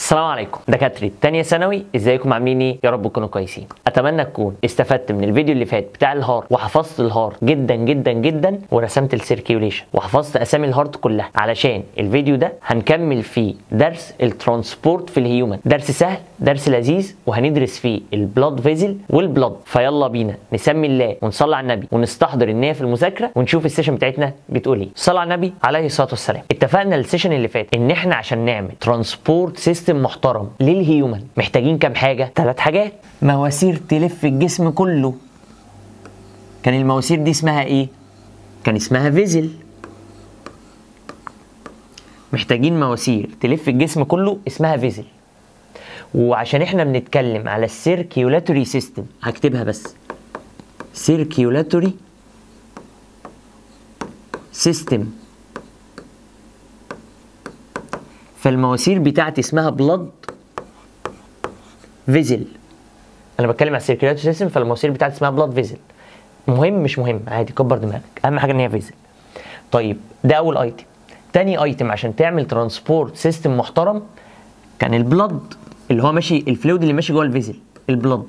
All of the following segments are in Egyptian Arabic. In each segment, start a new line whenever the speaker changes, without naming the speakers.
السلام عليكم دكاتره تانية ثانوي ازيكم عاملين ايه يا رب تكونوا كويسين اتمنى تكون استفدت من الفيديو اللي فات بتاع الهارت وحفظت الهارت جدا جدا جدا ورسمت السيركيوليشن وحفظت اسامي الهارت كلها علشان الفيديو ده هنكمل فيه درس الترانسبورت في الهيومن درس سهل درس لذيذ وهندرس فيه البلاد فيزل والبلاد فيلا بينا نسمي الله ونصلي على النبي ونستحضر النية في المذاكره ونشوف السيشن بتاعتنا بتقول ايه صلى على النبي عليه الصلاه والسلام اتفقنا السيشن اللي فات ان احنا عشان نعمل ترانسبورت سيستم محترم للهيومن محتاجين كام حاجه ثلاث حاجات مواسير تلف الجسم كله كان المواسير دي اسمها ايه كان اسمها فيزل محتاجين مواسير تلف الجسم كله اسمها فيزل وعشان احنا بنتكلم على السيركيولاتوري سيستم هكتبها بس سيركيولاتوري سيستم فالمواسير بتاعتي اسمها بلاد فيزل انا بتكلم على السيركيولاتوري سيستم فالمواسير بتاعتي اسمها بلاد فيزل مهم مش مهم عادي كبر دماغك اهم حاجه ان هي فيزل طيب ده اول ايتم تاني ايتم عشان تعمل ترانسبورت سيستم محترم كان البلد اللي هو ماشي الفلويد اللي ماشي جوه الفيزل البلد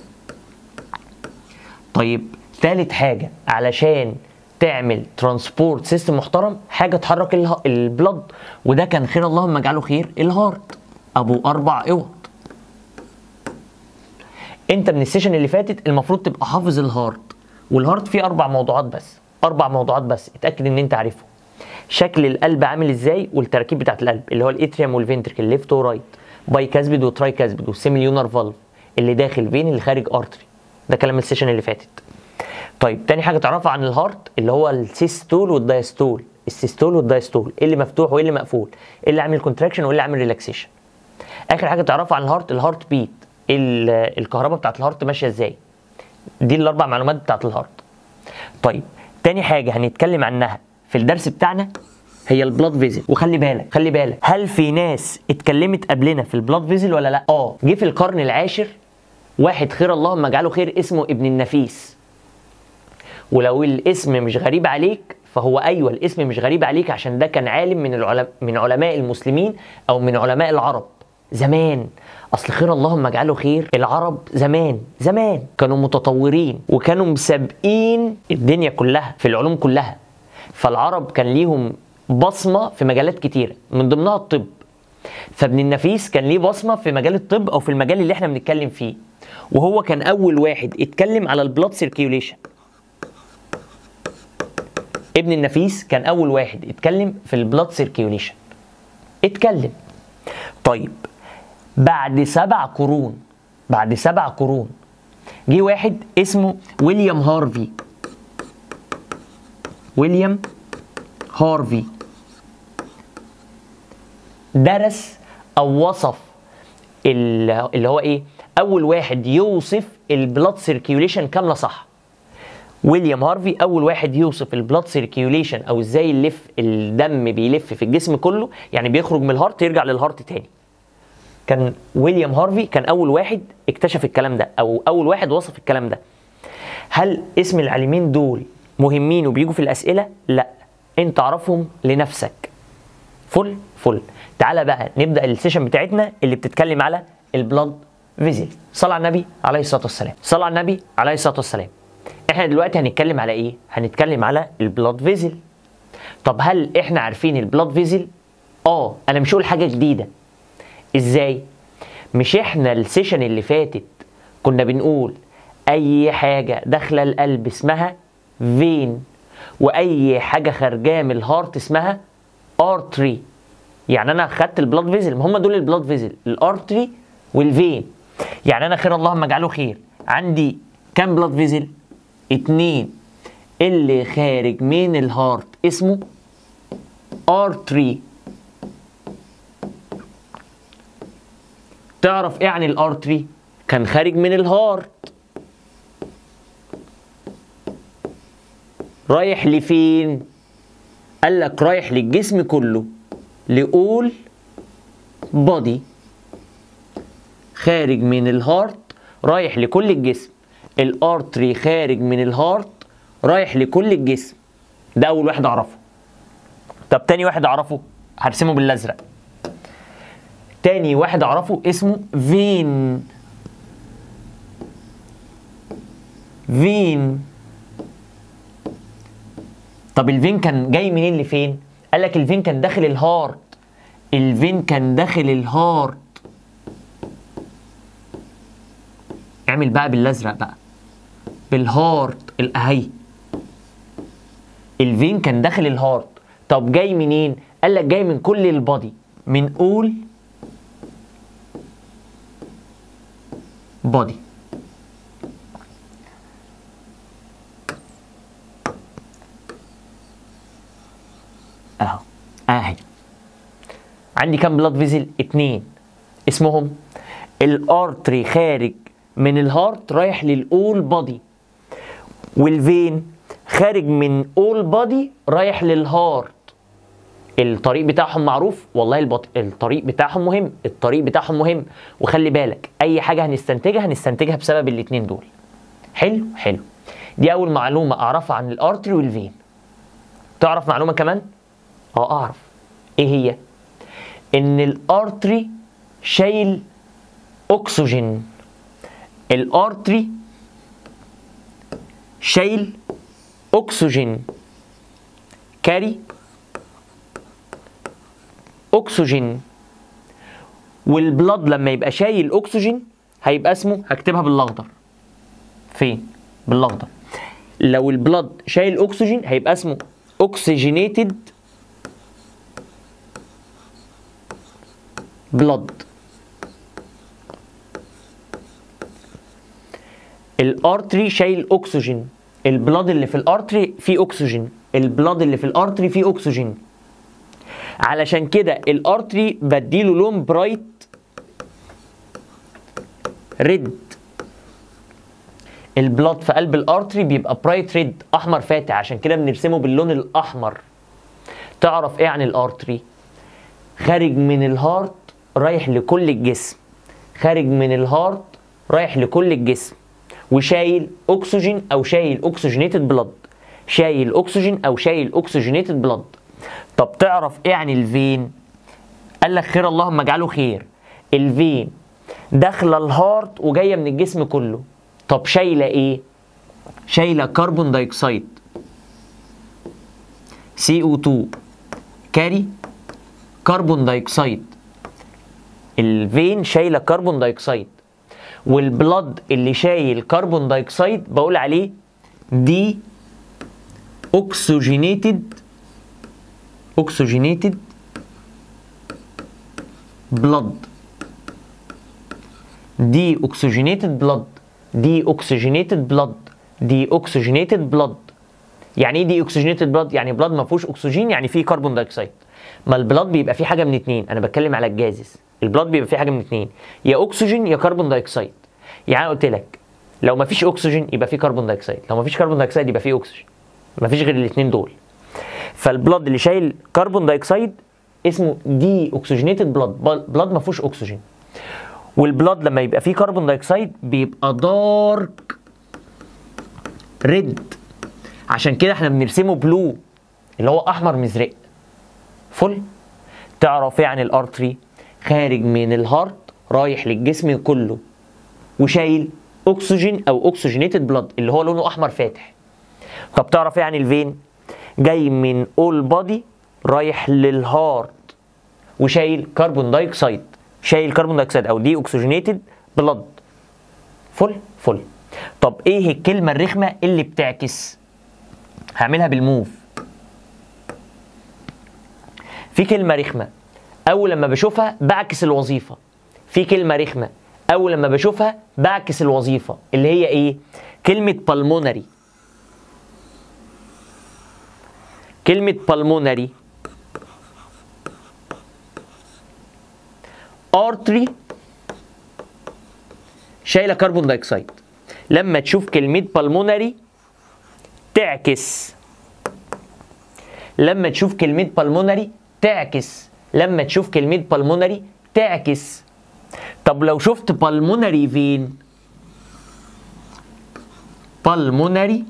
طيب تالت حاجه علشان تعمل ترانسبورت سيستم محترم حاجه تحرك اله- البلد وده كان خير اللهم اجعله خير الهارت ابو اربع اوض انت من السيشن اللي فاتت المفروض تبقى حافظ الهارت والهارت فيه اربع موضوعات بس اربع موضوعات بس اتاكد ان انت عارفهم شكل القلب عامل ازاي والتراكيب بتاعت القلب اللي هو الاتريوم والفنتركل ليفت ورايت باي كاسبيد وتراي كاسبيد والسيميليونر فالف اللي داخل فين اللي خارج ارتري ده كلام السيشن اللي فاتت طيب تاني حاجه تعرفها عن الهارت اللي هو السيستول والدايستول السيستول والدايستول ايه اللي مفتوح وايه اللي مقفول ايه اللي عامل كونتراكشن وايه اللي عامل ريلاكسيشن اخر حاجه تعرفها عن الهارت الهارت بيت ال- الكهرباء بتاعت الهارت ماشيه ازاي دي الاربع معلومات بتاعت الهارت طيب تاني حاجه هنتكلم عنها في الدرس بتاعنا هي البلاد فيزل وخلي بالك خلي بالك هل في ناس اتكلمت قبلنا في البلاد فيزل ولا لا اه جه في القرن العاشر واحد خير اللهم اجعله خير اسمه ابن النفيس ولو الاسم مش غريب عليك فهو ايوه الاسم مش غريب عليك عشان ده كان عالم من العلماء من علماء المسلمين او من علماء العرب زمان اصل خير اللهم اجعله خير العرب زمان زمان كانوا متطورين وكانوا مسابقين الدنيا كلها في العلوم كلها فالعرب كان ليهم بصمه في مجالات كتيره من ضمنها الطب فابن النفيس كان ليه بصمه في مجال الطب او في المجال اللي احنا بنتكلم فيه وهو كان اول واحد اتكلم على البلاد سيركيوليشن ابن النفيس كان اول واحد اتكلم في البلاد سيركيوليشن اتكلم طيب بعد سبع قرون بعد سبع قرون جه واحد اسمه ويليام هارفي ويليام هارفي درس او وصف ال- اللي هو ايه اول واحد يوصف البلاد سيركيوليشن كامله صح ويليام هارفي اول واحد يوصف البلاد سيركيوليشن او ازاي يلف الدم بيلف في الجسم كله يعني بيخرج من الهارت يرجع للهارت تاني كان ويليام هارفي كان اول واحد اكتشف الكلام ده او اول واحد وصف الكلام ده هل اسم العالمين دول مهمين وبيجوا في الاسئله لا انت اعرفهم لنفسك فل فل تعالى بقى نبدا السيشن بتاعتنا اللي بتتكلم على البلاد فيزل صلى على النبي عليه الصلاه والسلام صلى على النبي عليه الصلاه والسلام احنا دلوقتي هنتكلم على ايه هنتكلم على البلاد فيزل طب هل احنا عارفين البلاد فيزل اه انا مش هقول حاجه جديده ازاي مش احنا السيشن اللي فاتت كنا بنقول اي حاجه داخله القلب اسمها فين واي حاجه خارجاه من الهارت اسمها ارتري يعني انا خدت البلاد فيزل ما هم دول البلاد فيزل الارتري والفين يعني انا خير اللهم اجعله خير عندي كام بلاد فيزل اتنين اللي خارج من الهارت اسمه ارتري تعرف ايه عن الارتري كان خارج من الهارت رايح لفين قال لك رايح للجسم كله لقول بادي خارج من الهارت رايح لكل الجسم الارتري خارج من الهارت رايح لكل الجسم ده اول واحد اعرفه طب تاني واحد اعرفه هرسمه بالازرق تاني واحد اعرفه اسمه فين فين طب الفين كان جاي منين لفين قال لك الفين كان داخل الهارت الفين كان داخل الهارت اعمل بقى بالازرق بقى بالهارت الاهي الفين كان داخل الهارت طب جاي منين قال لك جاي من كل البادي من اول بادي اهو اهي عندي كام بلاد فيزل اتنين اسمهم الارتري خارج من الهارت رايح للاول بادي والفين خارج من اول بادي رايح للهارت الطريق بتاعهم معروف والله البط... الطريق بتاعهم مهم الطريق بتاعهم مهم وخلي بالك اي حاجه هنستنتجها هنستنتجها بسبب الاتنين دول حلو حلو دي اول معلومه اعرفها عن الارتري والفين تعرف معلومه كمان اه اعرف ايه هي ان الارتري شايل اكسجين الارتري شايل اكسجين كاري اكسجين والبلد لما يبقى شايل اكسجين هيبقى اسمه هكتبها بالاخضر فين بالاخضر لو البلد شايل اكسجين هيبقى اسمه oxygenated blood الارتري شايل اكسجين البلاد اللي في الارتري فيه اكسجين البلاد اللي في الارتري فيه اكسجين علشان كده الارتري بديله لون برايت ريد البلاد في قلب الارتري بيبقى برايت ريد احمر فاتح عشان كده بنرسمه باللون الاحمر تعرف ايه عن الارتري خارج من الهارت رايح لكل الجسم خارج من الهارت رايح لكل الجسم وشايل اكسجين او شايل اوكسجينيتد بلاد شايل اكسجين او شايل اوكسجينيتد بلاد طب تعرف ايه عن الفين قال لك خير اللهم اجعله خير الفين داخله الهارت وجايه من الجسم كله طب شايله ايه شايله كربون دايوكسيد CO2 كاري كربون دايوكسيد الفين شايله كربون دايوكسيد والبلد اللي شايل كربون دايوكسيد بقول عليه دي اوكسجينيتد اوكسجينيتد بلد دي اوكسجينيتد بلد دي اوكسجينيتد بلد دي اوكسجينيتد بلد يعني ايه دي اوكسجينيتد بلد يعني بلد ما فيهوش اكسجين يعني فيه كربون دايوكسيد ما البلد بيبقى فيه حاجه من اتنين انا بتكلم على الجازز البلد بيبقى فيه حاجه من اتنين يا اكسجين يا كربون دايوكسيد يعني انا قلت لك لو ما فيش اكسجين يبقى فيه كربون دايوكسيد لو ما فيش كربون دايوكسيد يبقى فيه اكسجين ما فيش غير الاثنين دول فالبلد اللي شايل كربون دايوكسيد اسمه دي اوكسجينيتد بلد بلد ما فيهوش اكسجين والبلد لما يبقى فيه كربون دايوكسيد بيبقى دارك ريد عشان كده احنا بنرسمه بلو اللي هو احمر مزرق فل تعرف ايه عن الارتري خارج من الهارت رايح للجسم كله وشايل اكسجين او اوكسجينيتد بلد اللي هو لونه احمر فاتح طب تعرف ايه عن الفين جاي من اول بادي رايح للهارت وشايل كربون دايوكسيد شايل كربون دايوكسيد او دي اوكسجينيتد بلد فل فل طب ايه الكلمه الرخمه اللي بتعكس هعملها بالموف في كلمه رخمه اول لما بشوفها بعكس الوظيفه في كلمه رخمه اول لما بشوفها بعكس الوظيفه اللي هي ايه كلمه بالمونري كلمه بالمونري ارتري شايله كربون دايوكسيد لما تشوف كلمه بالمونري تعكس لما تشوف كلمه بالمونري تعكس لما تشوف كلمه بالمونري تعكس طب لو شفت بالمونري فين بالمونري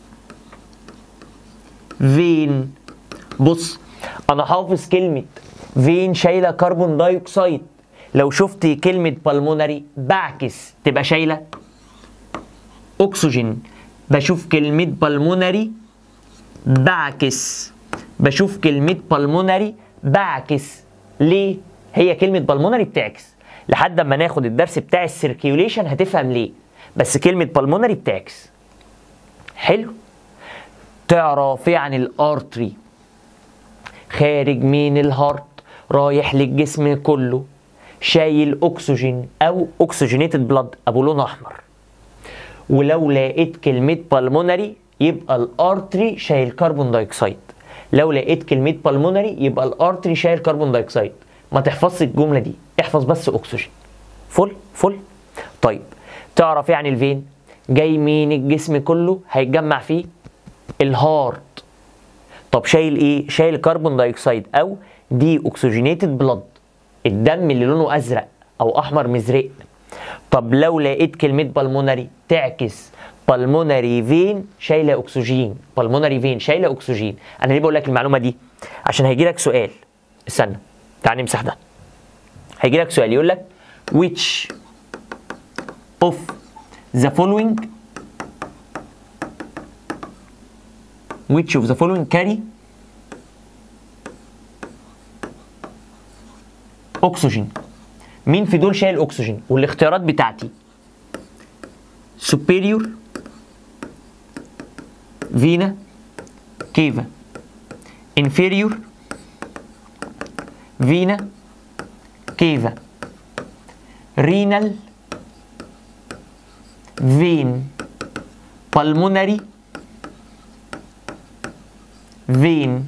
فين بص انا حافظ كلمه فين شايله كربون دايوكسيد لو شفت كلمه بالمونري بعكس تبقى شايله اكسجين بشوف كلمه بالمونري بعكس بشوف كلمه بالمونري بعكس ليه هي كلمه بالمونري بتعكس لحد ما ناخد الدرس بتاع السيركيوليشن هتفهم ليه بس كلمه بالمونري بتعكس حلو تعرف ايه عن الارتري خارج من الهارت رايح للجسم كله شايل اكسجين او اكسجينيتد بلاد ابو لون احمر ولو لقيت كلمه بالمونري يبقى الارتري شايل كربون دايوكسيد لو لقيت كلمه بالمونري يبقى الارتري شايل كربون دايوكسيد ما تحفظش الجمله دي احفظ بس اكسجين فل فل طيب تعرف يعني الفين جاي من الجسم كله هيتجمع فيه الهارت طب شايل ايه شايل كربون دايوكسيد او دي اوكسجينيتد بلاد الدم اللي لونه ازرق او احمر مزرق طب لو لقيت كلمه بالمونري تعكس بالمونري فين شايله اكسجين بالمونري فين شايله اكسجين انا ليه بقول لك المعلومه دي عشان هيجي لك سؤال استنى تعال نمسح ده هيجي لك سؤال يقول لك which of the following which of the following carry اكسجين مين في دول شايل اكسجين والاختيارات بتاعتي superior فينا كيفا inferior فينا كيفا رينال فين pulmonary فين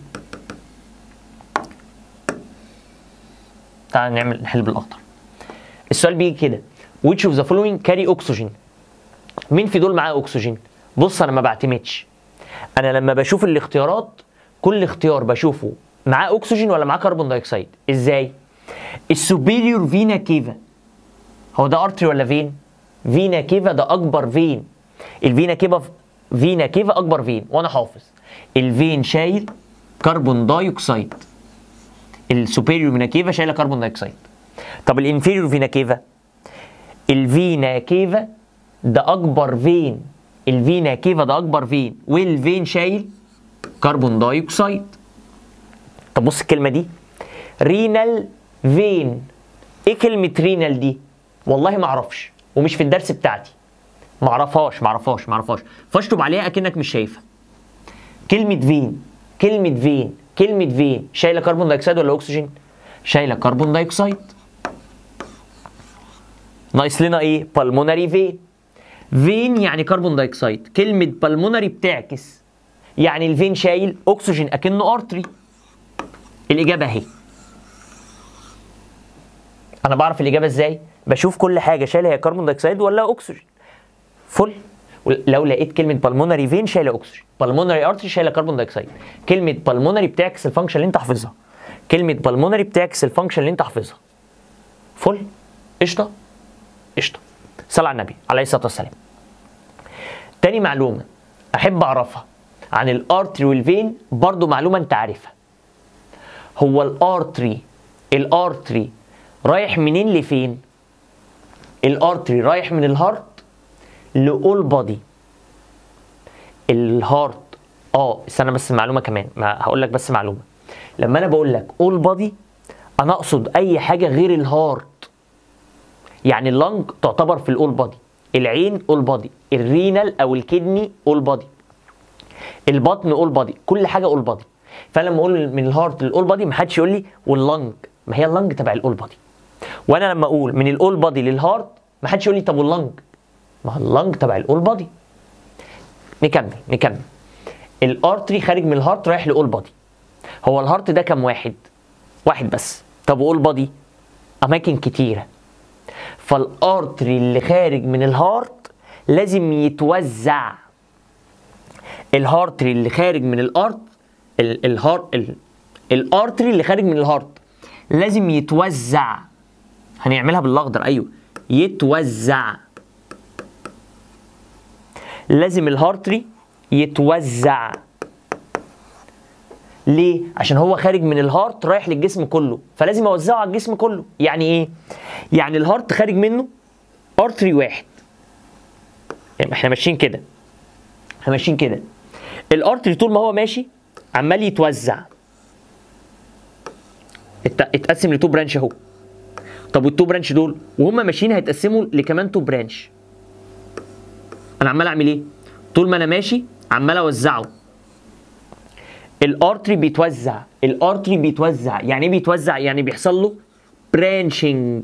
تعال نعمل نحل بالاخضر السؤال بيجي كده which of the following carry oxygen مين في دول معاه اكسجين بص انا ما بعتمدش انا لما بشوف الاختيارات كل اختيار بشوفه معاه اكسجين ولا معاه كربون دايوكسيد ازاي السوبيريور فينا كيفا هو ده ارتري ولا فين فينا كيفا ده اكبر فين الفينا كيفا فينا كيفا اكبر فين وانا حافظ الفين شايل كربون دايوكسيد السوبيريور فينا كيفا شايله كربون دايوكسيد طب الانفيريور فينا كيفا الفينا كيفا ده اكبر فين الفينا كيفا ده اكبر فين والفين شايل كربون دايوكسيد طب بص الكلمه دي رينال فين ايه كلمه رينال دي والله ما اعرفش ومش في الدرس بتاعتي ما اعرفهاش ما اعرفهاش ما اعرفهاش فاشطب عليها اكنك مش شايفها كلمه فين كلمه فين كلمه فين شايله كربون دايوكسيد ولا اكسجين شايله كربون دايوكسيد ناقص لنا ايه بالمونري فين فين يعني كربون دايوكسيد كلمه بالمونري بتعكس يعني الفين شايل اكسجين اكنه ارتري الاجابه اهي انا بعرف الاجابه ازاي بشوف كل حاجه شايله هي كربون دايوكسيد ولا اكسجين فل لو لقيت كلمه بالمونري فين شايله اكسجين بالمونري ارتري شايله كربون دايوكسيد كلمه بالمونري بتعكس الفانكشن اللي انت حافظها كلمه بالمونري بتعكس الفانكشن اللي انت حافظها فل قشطه قشطه صلى على النبي عليه الصلاه والسلام تاني معلومه احب اعرفها عن الارتري والفين برضو معلومه انت عارفها هو الارتري الارتري رايح منين لفين الارتري رايح من الهارت لاول بادي الهارت اه استنى بس معلومه كمان ما هقول لك بس معلومه لما انا بقول لك اول بادي انا اقصد اي حاجه غير الهارت يعني اللنج تعتبر في الاول بادي العين اول بادي الرينال او الكدني اول بادي البطن اول بادي كل حاجه اول بادي فانا لما اقول من الهارت للاول بادي ما حدش يقول لي واللنج ما هي اللنج تبع الاول بادي وانا لما اقول من الاول بادي للهارت ما حدش يقول لي طب واللنج ما هو اللنج تبع الاول بادي نكمل نكمل الارتري خارج من الهارت رايح لاول بادي هو الهارت ده كام واحد واحد بس طب واول بادي اماكن كتيره فالارتري اللي خارج من الهارت لازم يتوزع الهارتري اللي خارج من الارت ال- الهار ال- الارتري اللي خارج من الهارت لازم يتوزع هنعملها بالاخضر ايوه يتوزع لازم الهارتري يتوزع ليه عشان هو خارج من الهارت رايح للجسم كله فلازم اوزعه على الجسم كله يعني ايه يعني الهارت خارج منه ارتري واحد يعني احنا ماشيين كده احنا ماشيين كده الارتري طول ما هو ماشي عمال يتوزع ات- اتقسم لتو برانش اهو طب والتو برانش دول وهم ماشيين هيتقسموا لكمان تو برانش انا عمال اعمل ايه طول ما انا ماشي عمال اوزعه الارتري بيتوزع الارتري بيتوزع يعني ايه بيتوزع يعني بيحصل له برانشنج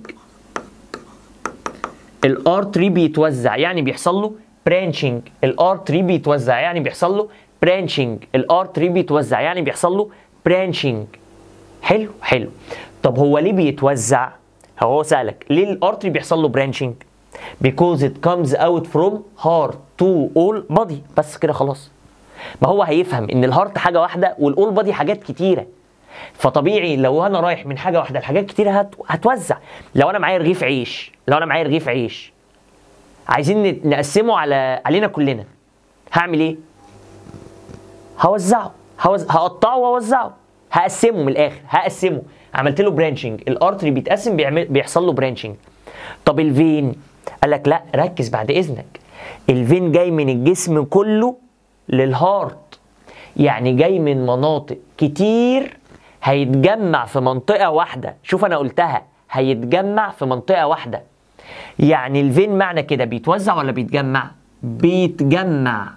الارتري بيتوزع يعني بيحصل له برانشنج الارتري بيتوزع يعني بيحصل له برانشنج الارتري بيتوزع يعني بيحصل له برانشنج حلو حلو طب هو ليه بيتوزع هو سألك ليه الارتري بيحصل له برانشنج because it comes out from heart to all body بس كده خلاص ما هو هيفهم ان الهارت حاجه واحده والاول بادي حاجات كتيره فطبيعي لو انا رايح من حاجه واحده لحاجات كتيره هت... هتوزع لو انا معايا رغيف عيش لو انا معايا رغيف عيش عايزين ن- نقسمه على علينا كلنا هعمل ايه هوزعه هوز... هقطعه واوزعه هقسمه من الاخر هقسمه عملت له برانشنج الارتري بيتقسم بيعمل بيحصل له برانشنج طب الفين قال لك لا ركز بعد اذنك الفين جاي من الجسم كله للهارت يعني جاي من مناطق كتير هيتجمع في منطقة واحدة شوف أنا قلتها هيتجمع في منطقة واحدة يعني الفين معنى كده بيتوزع ولا بيتجمع بيتجمع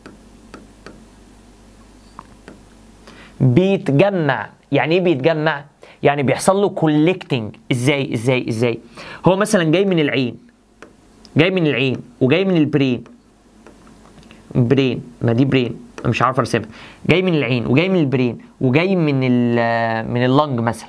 بيتجمع يعني ايه بيتجمع يعني بيحصل له كولكتنج ازاي ازاي ازاي هو مثلا جاي من العين جاي من العين وجاي من البرين برين ما دي برين أنا مش عارف ارسمها جاي من العين وجاي من البرين وجاي من ال من اللنج مثلا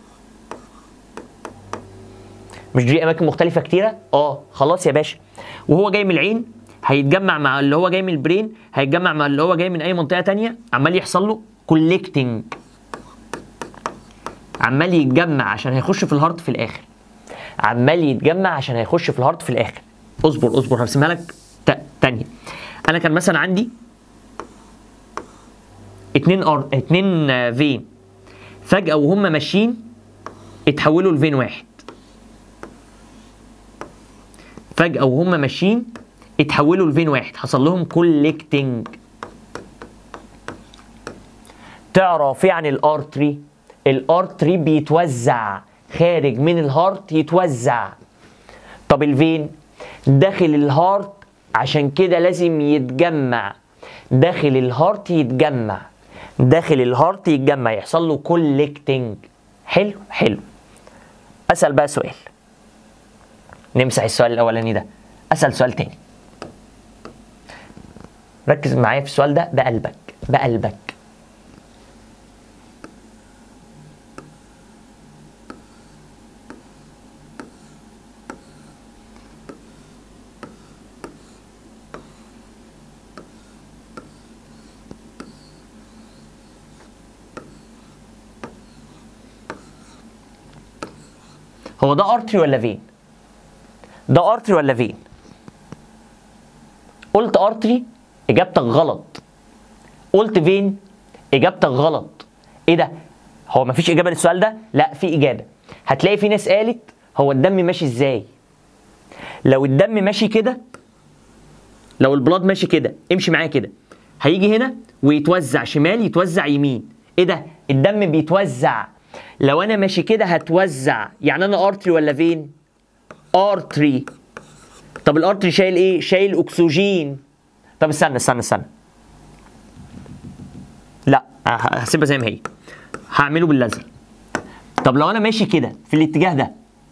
مش دي اماكن مختلفه كتيره اه خلاص يا باشا وهو جاي من العين هيتجمع مع اللي هو جاي من البرين هيتجمع مع اللي هو جاي من اي منطقه تانية عمال يحصل له كولكتنج عمال يتجمع عشان هيخش في الهارت في الاخر عمال يتجمع عشان هيخش في الهارت في الاخر اصبر اصبر هرسمها لك تا- تانية انا كان مثلا عندي اتنين ار اتنين آه، فين فجأة وهم ماشيين اتحولوا لفين واحد فجأة وهم ماشيين اتحولوا لفين واحد حصل لهم كولكتنج تعرف يعني الارتري الارتري بيتوزع خارج من الهارت يتوزع طب الفين داخل الهارت عشان كده لازم يتجمع داخل الهارت يتجمع داخل الهارت يتجمع يحصل له كولكتنج حلو حلو اسال بقى سؤال نمسح السؤال الاولاني ده اسال سؤال تاني ركز معايا في السؤال ده بقلبك بقلبك هو ده ارتري ولا فين ده ارتري ولا فين قلت ارتري اجابتك غلط قلت فين اجابتك غلط ايه ده هو مفيش اجابه للسؤال ده لا في اجابه هتلاقي في ناس قالت هو الدم ماشي ازاي لو الدم ماشي كده لو البلاد ماشي كده امشي معايا كده هيجي هنا ويتوزع شمال يتوزع يمين ايه ده الدم بيتوزع لو انا ماشي كده هتوزع يعني انا ارتري ولا فين ارتري طب الارتري شايل ايه شايل اكسجين طب استنى استنى استنى لا ه- هسيبها زي ما هي هعمله باللزق طب لو انا ماشي كده في الاتجاه ده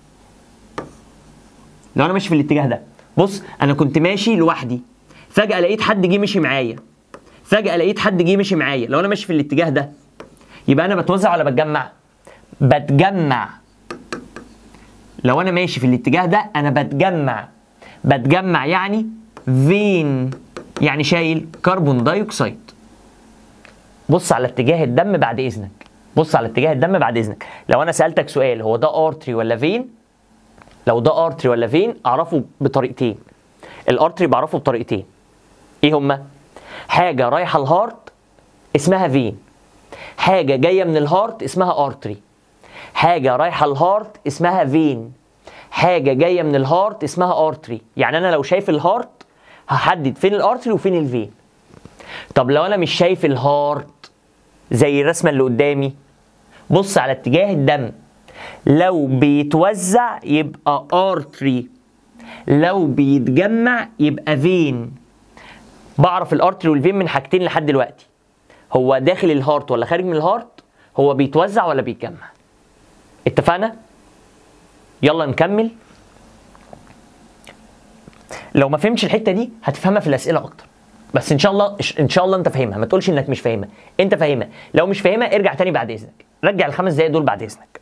لو انا ماشي في الاتجاه ده بص انا كنت ماشي لوحدي فجاه لقيت حد جه مشي معايا فجاه لقيت حد جه مشي معايا لو انا ماشي في الاتجاه ده يبقى انا بتوزع ولا بتجمع بتجمع لو انا ماشي في الاتجاه ده انا بتجمع بتجمع يعني فين يعني شايل كربون دايوكسيد بص على اتجاه الدم بعد اذنك بص على اتجاه الدم بعد اذنك لو انا سالتك سؤال هو ده ارتري ولا فين لو ده ارتري ولا فين اعرفه بطريقتين الارتري بعرفه بطريقتين ايه هما حاجه رايحه الهارت اسمها فين حاجه جايه من الهارت اسمها ارتري حاجه رايحه الهارت اسمها فين حاجه جايه من الهارت اسمها ارتري يعني انا لو شايف الهارت هحدد فين الارتري وفين الفين طب لو انا مش شايف الهارت زي الرسمه اللي قدامي بص على اتجاه الدم لو بيتوزع يبقى ارتري لو بيتجمع يبقى فين بعرف الارتري والفين من حاجتين لحد دلوقتي هو داخل الهارت ولا خارج من الهارت هو بيتوزع ولا بيتجمع اتفقنا يلا نكمل لو ما فهمتش الحته دي هتفهمها في الاسئله اكتر بس ان شاء الله ان شاء الله انت فاهمها ما تقولش انك مش فاهمها انت فاهمها لو مش فاهمها ارجع تاني بعد اذنك رجع الخمس دقايق دول بعد اذنك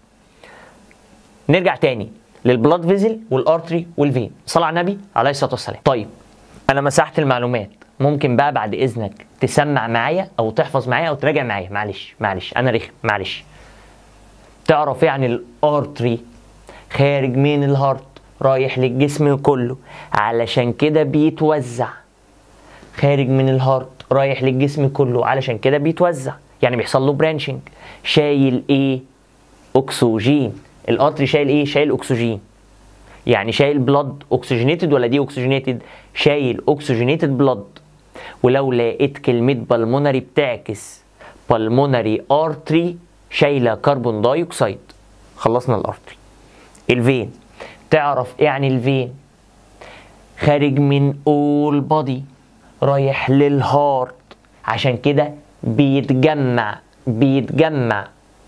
نرجع تاني للبلاد فيزل والارتري والفين صلى على النبي عليه الصلاه والسلام طيب انا مسحت المعلومات ممكن بقى بعد اذنك تسمع معايا او تحفظ معايا او تراجع معايا معلش معلش انا رخم معلش تعرف يعني الارتري خارج من الهارت رايح للجسم كله علشان كده بيتوزع خارج من الهارت رايح للجسم كله علشان كده بيتوزع يعني بيحصل له برانشنج شايل ايه اكسجين القطر شايل ايه شايل اكسجين يعني شايل بلد اوكسجينيتد ولا دي اوكسجينيتد شايل اوكسجينيتد بلد ولو لقيت كلمه بالمونري بتعكس بالمونري ارتري شايله كربون دايوكسيد خلصنا الارتري الفين تعرف ايه يعني الفين خارج من اول بادي رايح للهارت عشان كده بيتجمع بيتجمع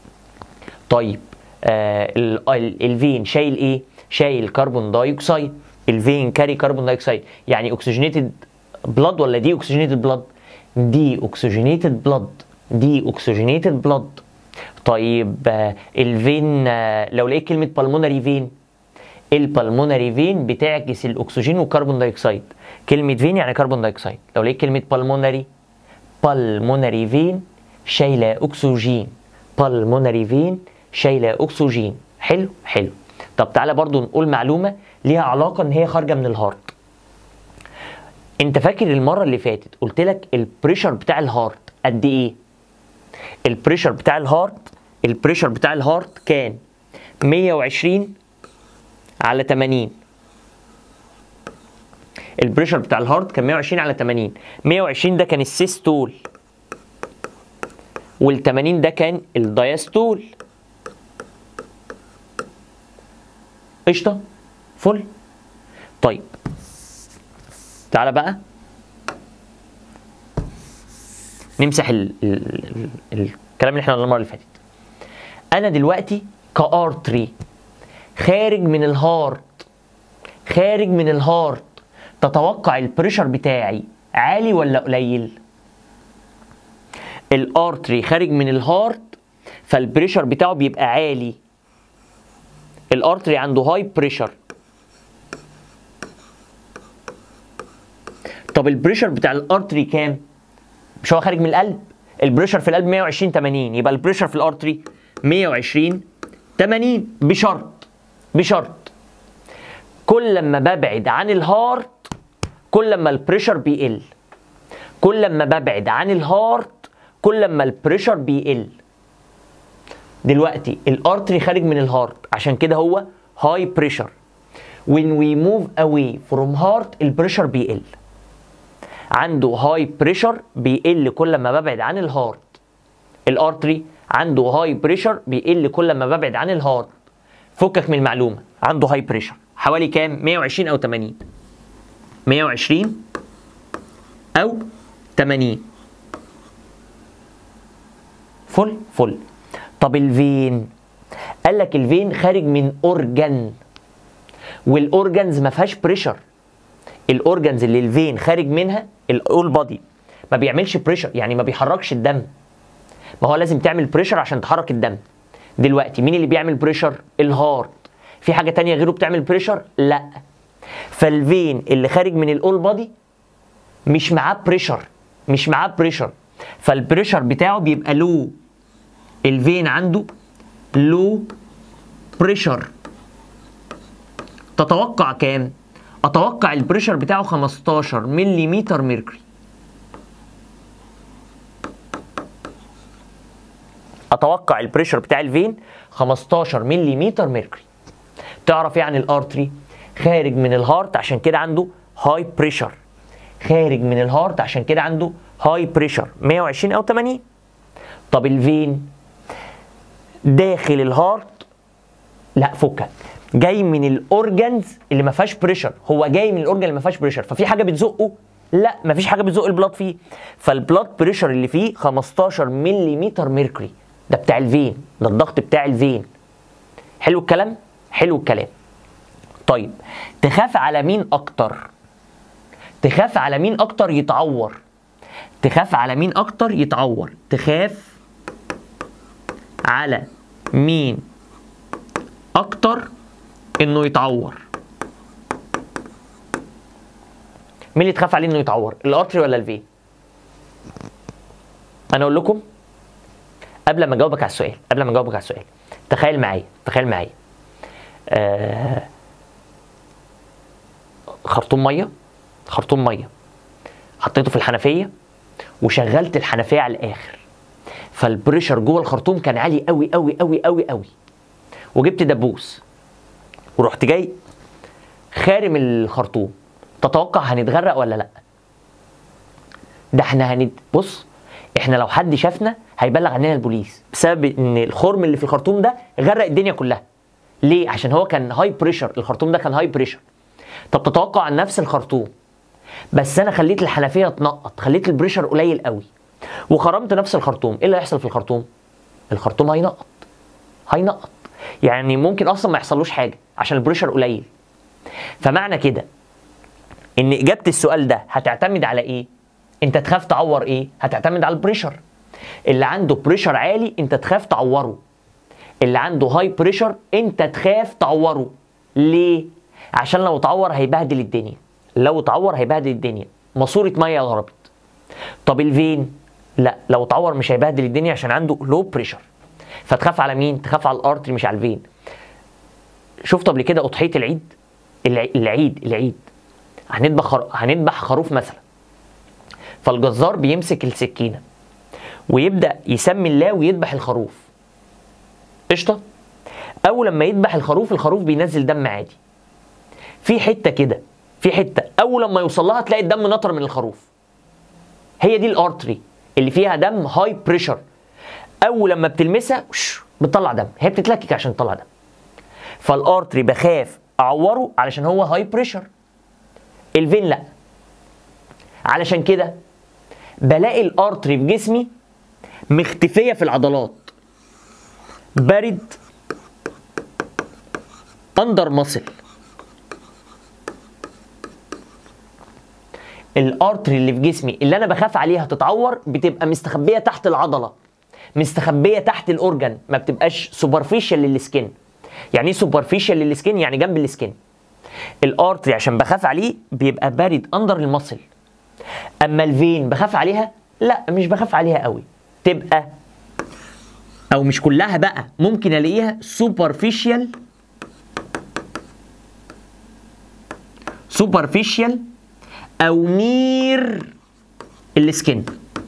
طيب آه الفين شايل ايه شايل كربون دايوكسيد الفين كاري كربون دايوكسيد يعني اوكسجينيتد بلاد ولا دي اوكسجينيتد بلاد دي اوكسجينيتد بلاد دي اوكسجينيتد بلاد طيب آه الفين آه لو لقيت كلمه بالمونري فين البلمونري فين بتعكس الاكسجين والكربون دايوكسيد كلمه فين يعني كربون دايوكسيد لو لقيت كلمه بالمونري بالمونري فين شايله اكسجين بالمونري فين شايله اكسجين حلو حلو طب تعالى برضو نقول معلومه ليها علاقه ان هي خارجه من الهارت انت فاكر المره اللي فاتت قلت لك البريشر بتاع الهارت قد ايه البريشر بتاع الهارت البريشر بتاع الهارت كان 120 على 80 البريشر بتاع الهارت كان 120 على 80 120 ده كان السيستول وال 80 ده كان الدايستول قشطه فل طيب تعالى بقى نمسح ال ال ال الكلام اللي احنا قلناه المره اللي فاتت انا دلوقتي كارتري خارج من الهارت خارج من الهارت تتوقع البريشر بتاعي عالي ولا قليل الارتري خارج من الهارت فالبريشر بتاعه بيبقى عالي الارتري عنده هاي بريشر طب البريشر بتاع الارتري كام مش هو خارج من القلب البريشر في القلب 120 80 يبقى البريشر في الارتري 120 80 بشرط بشرط كل لما ببعد عن الهارت كل لما البريشر بيقل كل لما ببعد عن الهارت كل لما البريشر بيقل دلوقتي الارتري خارج من الهارت عشان كده هو هاي بريشر when we move away from heart البريشر بيقل عنده هاي بريشر بيقل كل ما ببعد عن الهارت الارتري عنده هاي بريشر بيقل كل ما ببعد عن الهارت فكك من المعلومه عنده هاي بريشر حوالي كام 120 او 80 120 او 80 فل فل طب الفين قال لك الفين خارج من اورجان والاورجانز ما فيهاش بريشر الاورجانز اللي الفين خارج منها الاول بادي ما بيعملش بريشر يعني ما بيحركش الدم ما هو لازم تعمل بريشر عشان تحرك الدم دلوقتي مين اللي بيعمل بريشر الهارت في حاجه تانية غيره بتعمل بريشر لا فالفين اللي خارج من الاول بادي مش معاه بريشر مش معاه بريشر فالبريشر بتاعه بيبقى لو الفين عنده لو بريشر تتوقع كام اتوقع البريشر بتاعه 15 ملم ميركوري اتوقع البريشر بتاع الفين 15 ملم ميركوري تعرف يعني الارتري خارج من الهارت عشان كده عنده هاي بريشر خارج من الهارت عشان كده عنده هاي بريشر 120 او 80 طب الفين داخل الهارت لا فكك جاي من الاورجنز اللي ما فيهاش بريشر هو جاي من الاورجن اللي ما فيهاش بريشر ففي حاجه بتزقه لا ما فيش حاجه بتزق البلاد فيه فالبلاد بريشر اللي فيه 15 ملم ميركوري ده بتاع الفين ده الضغط بتاع الفين حلو الكلام حلو الكلام طيب تخاف على مين اكتر تخاف على مين اكتر يتعور تخاف على مين اكتر يتعور تخاف على مين اكتر انه يتعور مين اللي تخاف عليه انه يتعور الارتري ولا الفي انا اقول لكم قبل ما اجاوبك على السؤال قبل ما اجاوبك على السؤال تخيل معايا تخيل معايا آه خرطوم ميه خرطوم ميه حطيته في الحنفيه وشغلت الحنفيه على الاخر فالبريشر جوه الخرطوم كان عالي قوي قوي قوي قوي قوي وجبت دبوس ورحت جاي خارم الخرطوم تتوقع هنتغرق ولا لا ده احنا هنت بص احنا لو حد شافنا هيبلغ عننا البوليس بسبب ان الخرم اللي في الخرطوم ده غرق الدنيا كلها ليه عشان هو كان هاي بريشر الخرطوم ده كان هاي بريشر طب تتوقع عن نفس الخرطوم بس انا خليت الحنفيه تنقط خليت البريشر قليل قوي وخرمت نفس الخرطوم ايه اللي هيحصل في الخرطوم الخرطوم هينقط هينقط يعني ممكن اصلا ما يحصلوش حاجه عشان البريشر قليل فمعنى كده ان اجابه السؤال ده هتعتمد على ايه انت تخاف تعور ايه هتعتمد على البريشر اللي عنده بريشر عالي انت تخاف تعوره اللي عنده هاي بريشر انت تخاف تعوره ليه عشان لو اتعور هيبهدل الدنيا لو اتعور هيبهدل الدنيا ماسوره ميه ضربت طب الفين لا لو اتعور مش هيبهدل الدنيا عشان عنده لو بريشر فتخاف على مين تخاف على الارتري مش على الفين شفت قبل كده اضحيه العيد الع- العيد العيد هنذبح خر... هنذبح خروف مثلا فالجزار بيمسك السكينه ويبدا يسمي الله ويذبح الخروف قشطه اول لما يذبح الخروف الخروف بينزل دم عادي في حته كده في حته اول لما يوصل لها تلاقي الدم نطر من الخروف هي دي الارتري اللي فيها دم هاي بريشر اول لما بتلمسها وش بتطلع دم هي بتتلكك عشان تطلع دم فالارتري بخاف اعوره علشان هو هاي بريشر الفين لا علشان كده بلاقي الارتري في جسمي مختفيه في العضلات بارد اندر ماسل الارتري اللي في جسمي اللي انا بخاف عليها تتعور بتبقى مستخبيه تحت العضله مستخبيه تحت الاورجن ما بتبقاش سوبرفيشال للسكن يعني ايه سوبرفيشال للسكن يعني جنب السكن الارتري عشان بخاف عليه بيبقى بارد اندر المصل اما الفين بخاف عليها لا مش بخاف عليها قوي تبقى او مش كلها بقى ممكن الاقيها سوبرفيشال سوبرفيشال او نير السكن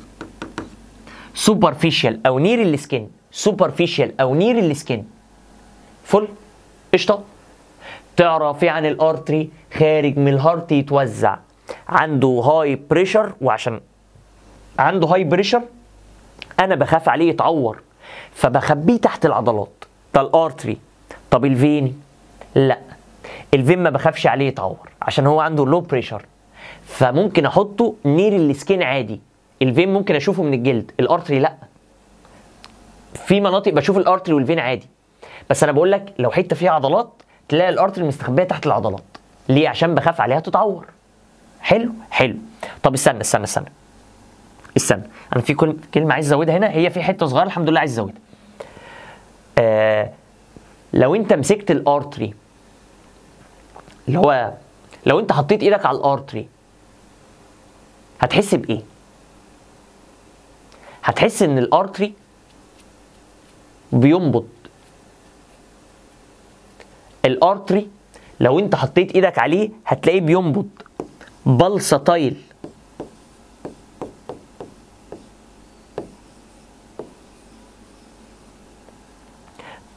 سوبرفيشال او نير السكن سوبرفيشال او نير السكن فل قشطه تعرف يعني الارتري خارج من الهارت يتوزع عنده هاي بريشر وعشان عنده هاي بريشر انا بخاف عليه يتعور فبخبيه تحت العضلات ده الارتري طب الفين لا الفين ما بخافش عليه يتعور عشان هو عنده لو بريشر فممكن احطه نير السكين عادي الفين ممكن اشوفه من الجلد الارتري لا في مناطق بشوف الارتري والفين عادي بس انا بقول لك لو حته فيها عضلات تلاقي الارتري مستخبيه تحت العضلات ليه عشان بخاف عليها تتعور حلو حلو طب استنى استنى استنى استنى انا في كل كلمه عايز ازودها هنا هي في حته صغيره الحمد لله عايز ازودها آه لو انت مسكت الارتري اللي هو لو انت حطيت ايدك على الارتري هتحس بايه هتحس ان الارتري بينبض الارتري لو انت حطيت ايدك عليه هتلاقيه بينبض بلسطايل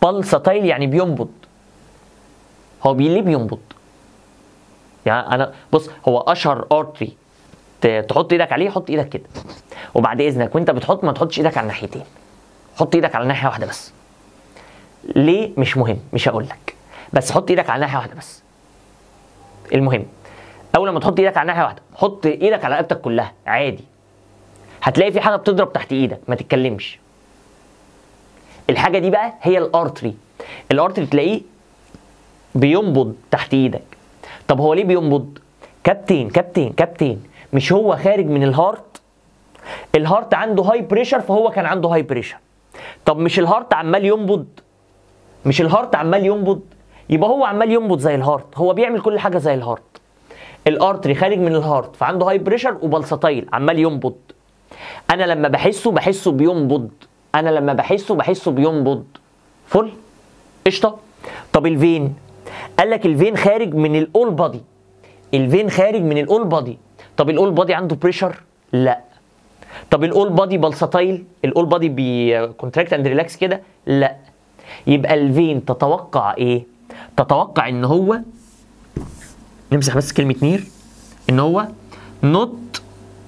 بالساتايل يعني بينبض هو بي ليه بينبض يعني انا بص هو اشهر ارتري تحط ايدك عليه حط ايدك كده وبعد اذنك وانت بتحط ما تحطش ايدك على الناحيتين حط ايدك على ناحيه واحده بس ليه مش مهم مش هقول لك بس حط ايدك على ناحيه واحده بس المهم اول ما تحط ايدك على ناحيه واحده حط ايدك على رقبتك كلها عادي هتلاقي في حاجه بتضرب تحت ايدك ما تتكلمش الحاجه دي بقى هي الارتري الارتري تلاقيه بينبض تحت ايدك طب هو ليه بينبض كابتن كابتن كابتن مش هو خارج من الهارت الهارت عنده هاي بريشر فهو كان عنده هاي بريشر طب مش الهارت عمال ينبض مش الهارت عمال ينبض يبقى هو عمال ينبض زي الهارت هو بيعمل كل حاجه زي الهارت الارتري خارج من الهارت فعنده هاي بريشر وبلسطايل عمال ينبض انا لما بحسه بحسه بينبض انا لما بحسه بحسه بينبض فل قشطه طب الفين قال لك الفين خارج من الاول بادي الفين خارج من الاول بادي طب الاول بادي عنده بريشر لا طب الاول بادي بلسطايل الاول بادي بيكونتراكت اند ريلاكس كده لا يبقى الفين تتوقع ايه تتوقع ان هو نمسح بس كلمه نير ان هو نوت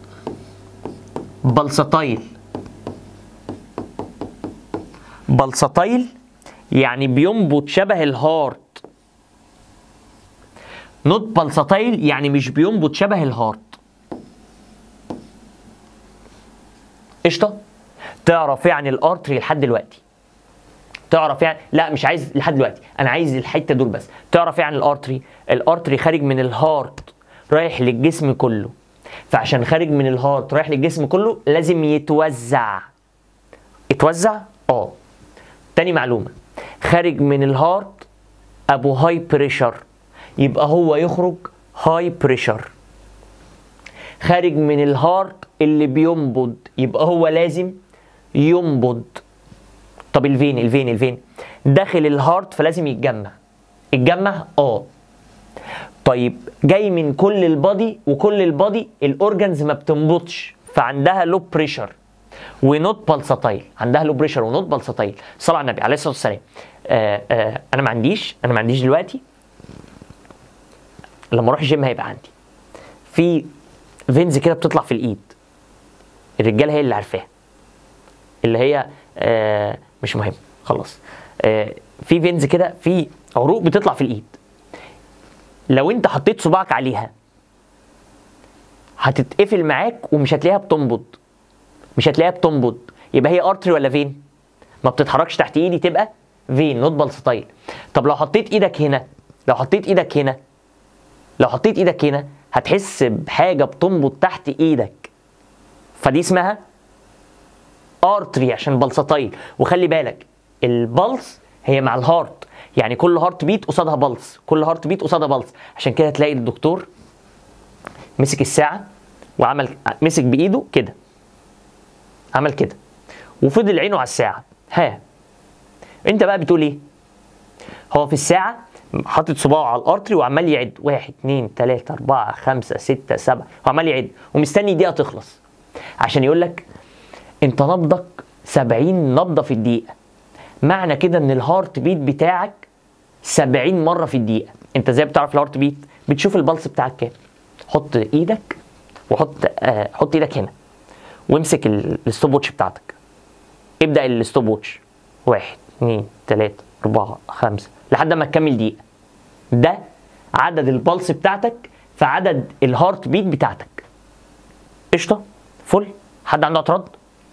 بلسطايل بلسطايل يعني بينبض شبه الهارت نوت بلسطايل يعني مش بينبض شبه الهارت قشطه تعرف يعني الارتري لحد دلوقتي تعرف يعني لا مش عايز لحد دلوقتي انا عايز الحته دول بس تعرف يعني الارتري الارتري خارج من الهارت رايح للجسم كله فعشان خارج من الهارت رايح للجسم كله لازم يتوزع يتوزع اه تاني معلومه خارج من الهارت ابو هاي بريشر يبقى هو يخرج هاي بريشر خارج من الهارت اللي بينبض يبقى هو لازم ينبض طب الفين الفين الفين داخل الهارت فلازم يتجمع يتجمع اه طيب جاي من كل البادي وكل البادي الاورجنز ما بتنبضش فعندها لو بريشر ونوت بالساتايل عندها لو بريشر ونوت بالساتايل صلى على النبي عليه الصلاه والسلام آه آه انا ما عنديش انا ما عنديش دلوقتي لما اروح الجيم هيبقى عندي في فينز كده بتطلع في الايد الرجاله هي اللي عارفاها اللي هي آه مش مهم خلاص آه في فينز كده في عروق بتطلع في الايد لو انت حطيت صباعك عليها هتتقفل معاك ومش هتلاقيها بتنبض مش هتلاقيها بتنبض يبقى هي ارتري ولا فين ما بتتحركش تحت ايدي تبقى فين نوت بالسطايل طب لو حطيت ايدك هنا لو حطيت ايدك هنا لو حطيت ايدك هنا هتحس بحاجه بتنبض تحت ايدك فدي اسمها ارتري عشان بلسطايل وخلي بالك البلس هي مع الهارت يعني كل هارت بيت قصادها بلس كل هارت بيت قصادها بلس عشان كده تلاقي الدكتور مسك الساعه وعمل مسك بايده كده عمل كده وفضل عينه على الساعه ها انت بقى بتقول ايه هو في الساعه حاطط صباعه على الارتري وعمال يعد واحد اتنين تلاته اربعه خمسه سته سبعه وعمال يعد ومستني دقيقه تخلص عشان يقول لك انت نبضك 70 نبضه في الدقيقه معنى كده ان الهارت بيت بتاعك 70 مره في الدقيقه انت ازاي بتعرف الهارت بيت بتشوف البلس بتاعك كام حط ايدك وحط آه حط ايدك هنا وامسك الستوب واتش بتاعتك ابدا الستوب واتش واحد اتنين تلاته اربعه خمسه لحد ما تكمل دقيقه ده عدد البلس بتاعتك في عدد الهارت بيت بتاعتك قشطه فل حد عنده اعتراض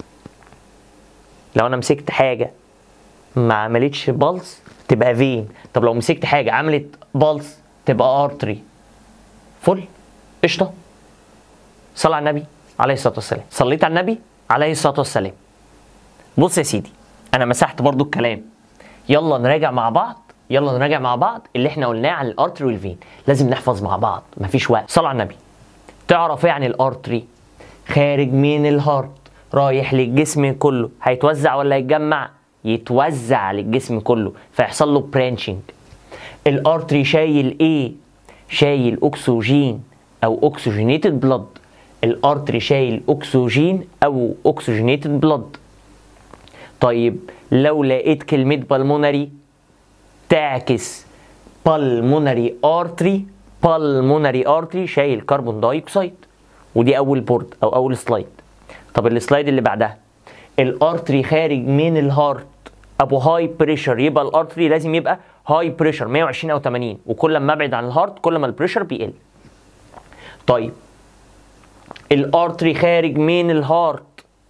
لو انا مسكت حاجه ما عملتش بلس تبقى فين طب لو مسكت حاجه عملت بلس تبقى ارتري فل قشطه صلى على النبي عليه الصلاه والسلام صليت على النبي عليه الصلاه والسلام بص يا سيدي انا مسحت برضو الكلام يلا نراجع مع بعض يلا نراجع مع بعض اللي احنا قلناه عن الارتري والفين لازم نحفظ مع بعض مفيش وقت صلى على النبي تعرف ايه عن الارتري خارج من الهارت رايح للجسم كله هيتوزع ولا يتجمع يتوزع للجسم كله فيحصل له برانشنج الارتري شايل ايه شايل اكسجين او اوكسجينيتد بلاد الارتري شايل اكسجين او اوكسجينيتد بلاد طيب لو لقيت كلمة بالمونري تعكس بالمونري ارتري بالمونري ارتري شايل كربون دايوكسيد ودي اول بورد او اول سلايد طب السلايد اللي بعدها الارتري خارج من الهارت ابو هاي بريشر يبقى الارتري لازم يبقى هاي بريشر 120 او 80 وكل ما ابعد عن الهارت كل ما البريشر بيقل طيب الارتري خارج من الهارت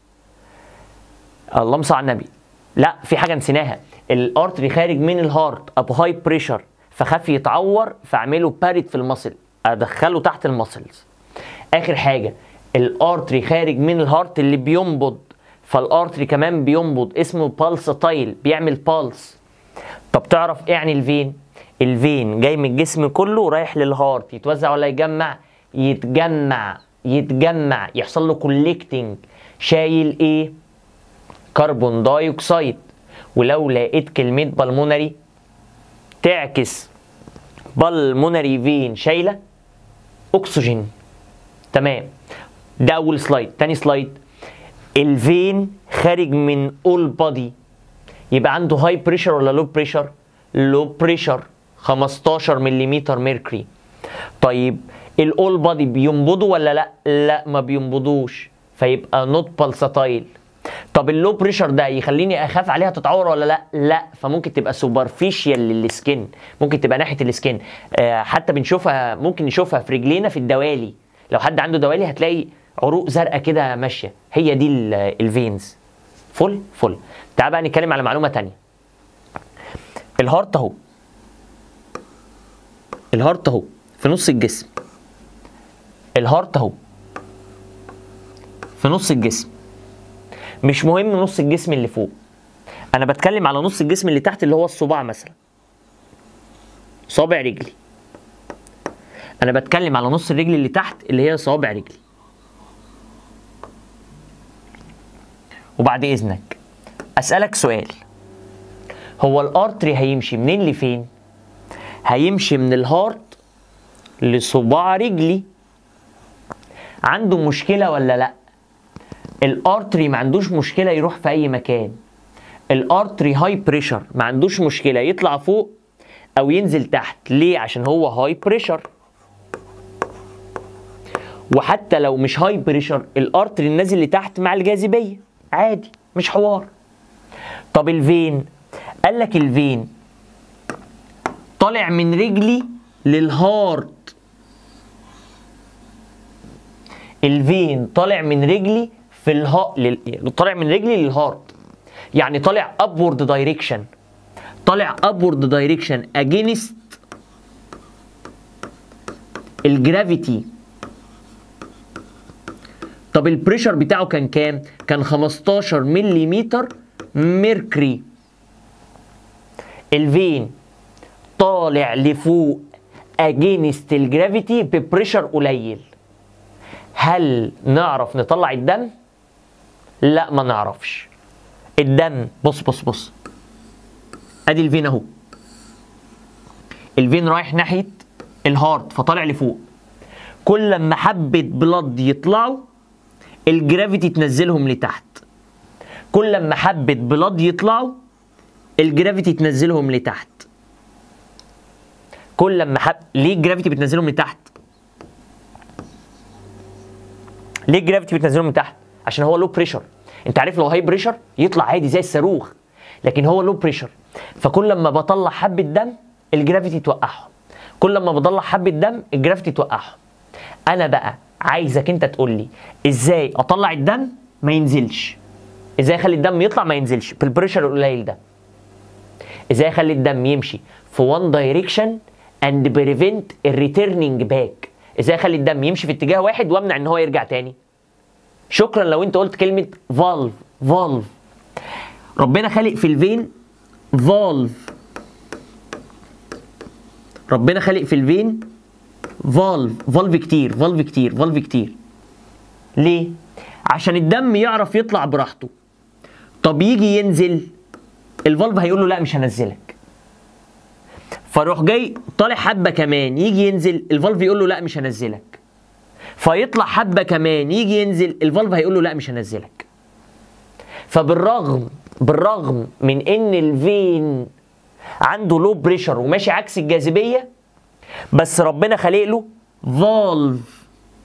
اللهم صل على النبي لا في حاجه نسيناها الارتري خارج من الهارت ابو هاي بريشر فخاف يتعور فاعمله بارد في المصل ادخله تحت المسلز اخر حاجه الارتري خارج من الهارت اللي بينبض فالارتري كمان بينبض اسمه بالساتايل بيعمل بالس طب تعرف ايه يعني الفين الفين جاي من الجسم كله رايح للهارت يتوزع ولا يجمع يتجمع يتجمع يحصل له كوليكتنج شايل ايه كربون دايوكسيد ولو لقيت كلمة بالمونري تعكس بالمونري فين شايلة أكسجين تمام ده أول سلايد تاني سلايد الفين خارج من اول بادي يبقى عنده هاي بريشر ولا لو بريشر لو بريشر 15 ملم ميركوري طيب الاول بادي بينبضوا ولا لا لا ما بينبضوش فيبقى نوت بالساتايل طب اللو بريشر ده يخليني اخاف عليها تتعور ولا لا لا فممكن تبقى سوبرفيشال للسكن ممكن تبقى ناحيه السكن آه حتى بنشوفها ممكن نشوفها في رجلينا في الدوالي لو حد عنده دوالي هتلاقي عروق زرقاء كده ماشيه هي دي الفينز فل فل تعال بقى نتكلم على معلومه تانية الهارت اهو الهارت اهو في نص الجسم الهارت اهو في نص الجسم مش مهم نص الجسم اللي فوق انا بتكلم على نص الجسم اللي تحت اللي هو الصباع مثلا صابع رجلي انا بتكلم على نص الرجل اللي تحت اللي هي صوابع رجلي وبعد اذنك اسالك سؤال هو الارتري هيمشي منين لفين هيمشي من الهارت لصباع رجلي عنده مشكله ولا لا الارتري ما عندوش مشكله يروح في اي مكان الارتري هاي بريشر ما عندوش مشكله يطلع فوق او ينزل تحت ليه عشان هو هاي بريشر وحتى لو مش هاي بريشر الارتري نازل لتحت مع الجاذبيه عادي مش حوار طب الفين قال لك الفين طالع من رجلي للهارت الفين طالع من رجلي في الها لل... طالع من رجلي للهارت يعني طالع ابورد دايركشن طالع ابورد دايركشن اجينست الجرافيتي طب البريشر بتاعه كان كام؟ كان 15 ملم ميركوري الفين طالع لفوق اجينست الجرافيتي ببريشر قليل هل نعرف نطلع الدم؟ لا ما نعرفش الدم بص بص بص ادي الفين اهو الفين رايح ناحيه الهارت فطالع لفوق كل لما حبه بلد يطلعوا الجرافيتي تنزلهم لتحت كل لما حبه بلد يطلعوا الجرافيتي تنزلهم لتحت كل لما حب ليه الجرافيتي بتنزلهم لتحت ليه الجرافيتي بتنزلهم لتحت عشان هو لو بريشر انت عارف لو هاي بريشر يطلع عادي زي الصاروخ لكن هو لو بريشر فكل لما بطلع حبه دم الجرافيتي توقعهم كل لما بطلع حبه دم الجرافيتي توقعهم انا بقى عايزك انت تقول لي ازاي اطلع الدم ما ينزلش ازاي اخلي الدم يطلع ما ينزلش بالبريشر القليل ده ازاي اخلي الدم يمشي في وان دايركشن اند بريفنت الريتيرنينج باك ازاي اخلي الدم يمشي في اتجاه واحد وامنع ان هو يرجع تاني شكرا لو انت قلت كلمه فالف فالف ربنا خالق في الفين فالف ربنا خالق في الفين فالف فالف كتير فالف كتير فالف كتير ليه عشان الدم يعرف يطلع براحته طب يجي ينزل الفالف هيقول له لا مش هنزلك فروح جاي طالع حبه كمان يجي ينزل الفالف يقول له لا مش هنزلك فيطلع حبه كمان يجي ينزل الفالف هيقول له لا مش هنزلك فبالرغم بالرغم من ان الفين عنده لو بريشر وماشي عكس الجاذبيه بس ربنا خالق له فالف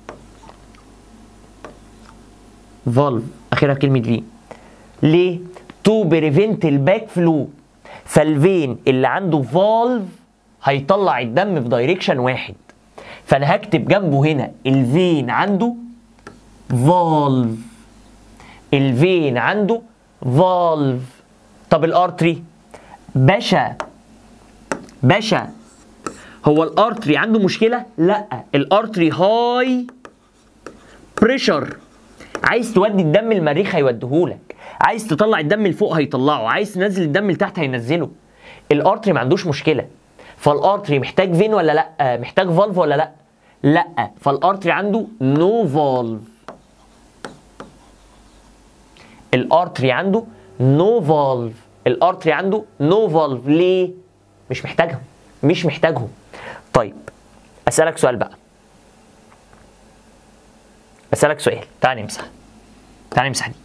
فالف اخرها كلمه في ليه تو بريفنت الباك فلو فالفين اللي عنده فالف هيطلع الدم في دايركشن واحد فانا هكتب جنبه هنا الفين عنده فالف الفين عنده فالف طب الارتري باشا باشا هو الارتري عنده مشكله لا الارتري هاي بريشر عايز تودي الدم المريخ هيوديهولك عايز تطلع الدم لفوق هيطلعه عايز تنزل الدم لتحت هينزله الارتري ما عندوش مشكله فالارتري محتاج فين ولا لا محتاج فالف ولا لا لا فالارتري عنده نو فالف الارتري عنده نو فالف الارتري عنده نو فالف ليه مش محتاجهم مش محتاجهم طيب اسالك سؤال بقى اسالك سؤال تعال نمسح تعال نمسح دي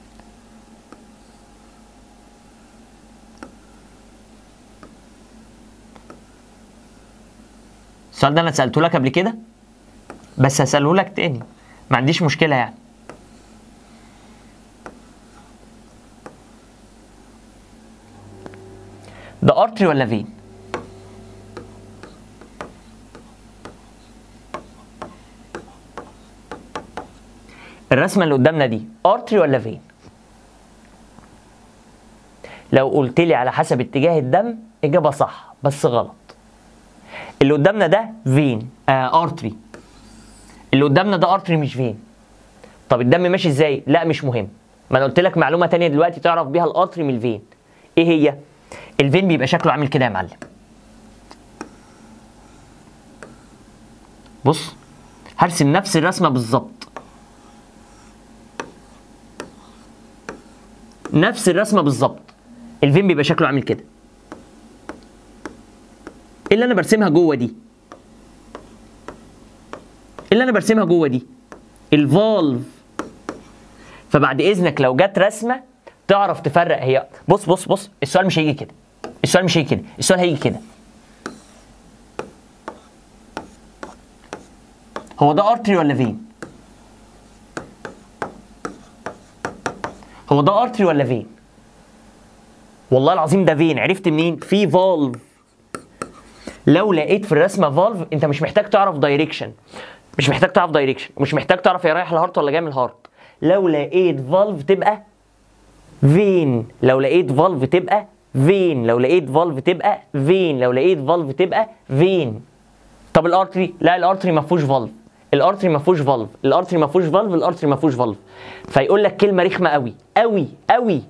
السؤال ده انا سالته لك قبل كده بس هساله لك تاني ما عنديش مشكله يعني ده ارتري ولا فين الرسمه اللي قدامنا دي ارتري ولا فين لو قلت لي على حسب اتجاه الدم اجابه صح بس غلط اللي قدامنا ده فين آه ارتري اللي قدامنا ده ارتري مش فين طب الدم ماشي ازاي لا مش مهم ما انا قلت لك معلومه تانية دلوقتي تعرف بيها الارتري من الفين ايه هي الفين بيبقى شكله عامل كده يا معلم بص هرسم نفس الرسمه بالظبط نفس الرسمه بالظبط الفين بيبقى شكله عامل كده إيه اللي انا برسمها جوه دي إيه اللي انا برسمها جوه دي الفالف فبعد اذنك لو جت رسمه تعرف تفرق هي بص بص بص السؤال مش هيجي كده السؤال مش هيجي كده السؤال هيجي كده هو ده ارتري ولا فين هو ده ارتري ولا فين والله العظيم ده فين عرفت منين في فالف لو لقيت في الرسمه فالف انت مش محتاج تعرف دايركشن مش محتاج تعرف دايركشن مش محتاج تعرف هي رايح الهارت ولا جاي من الهارت لو لقيت فالف تبقى فين لو لقيت فالف تبقى فين لو لقيت فالف تبقى فين لو لقيت فالف تبقى فين طب الارتري لا الارتري ما فيهوش فالف الارتري ما فيهوش فالف الارتري ما فيهوش فالف الارتري ما فيهوش فالف فيقول لك كلمه رخمه قوي قوي قوي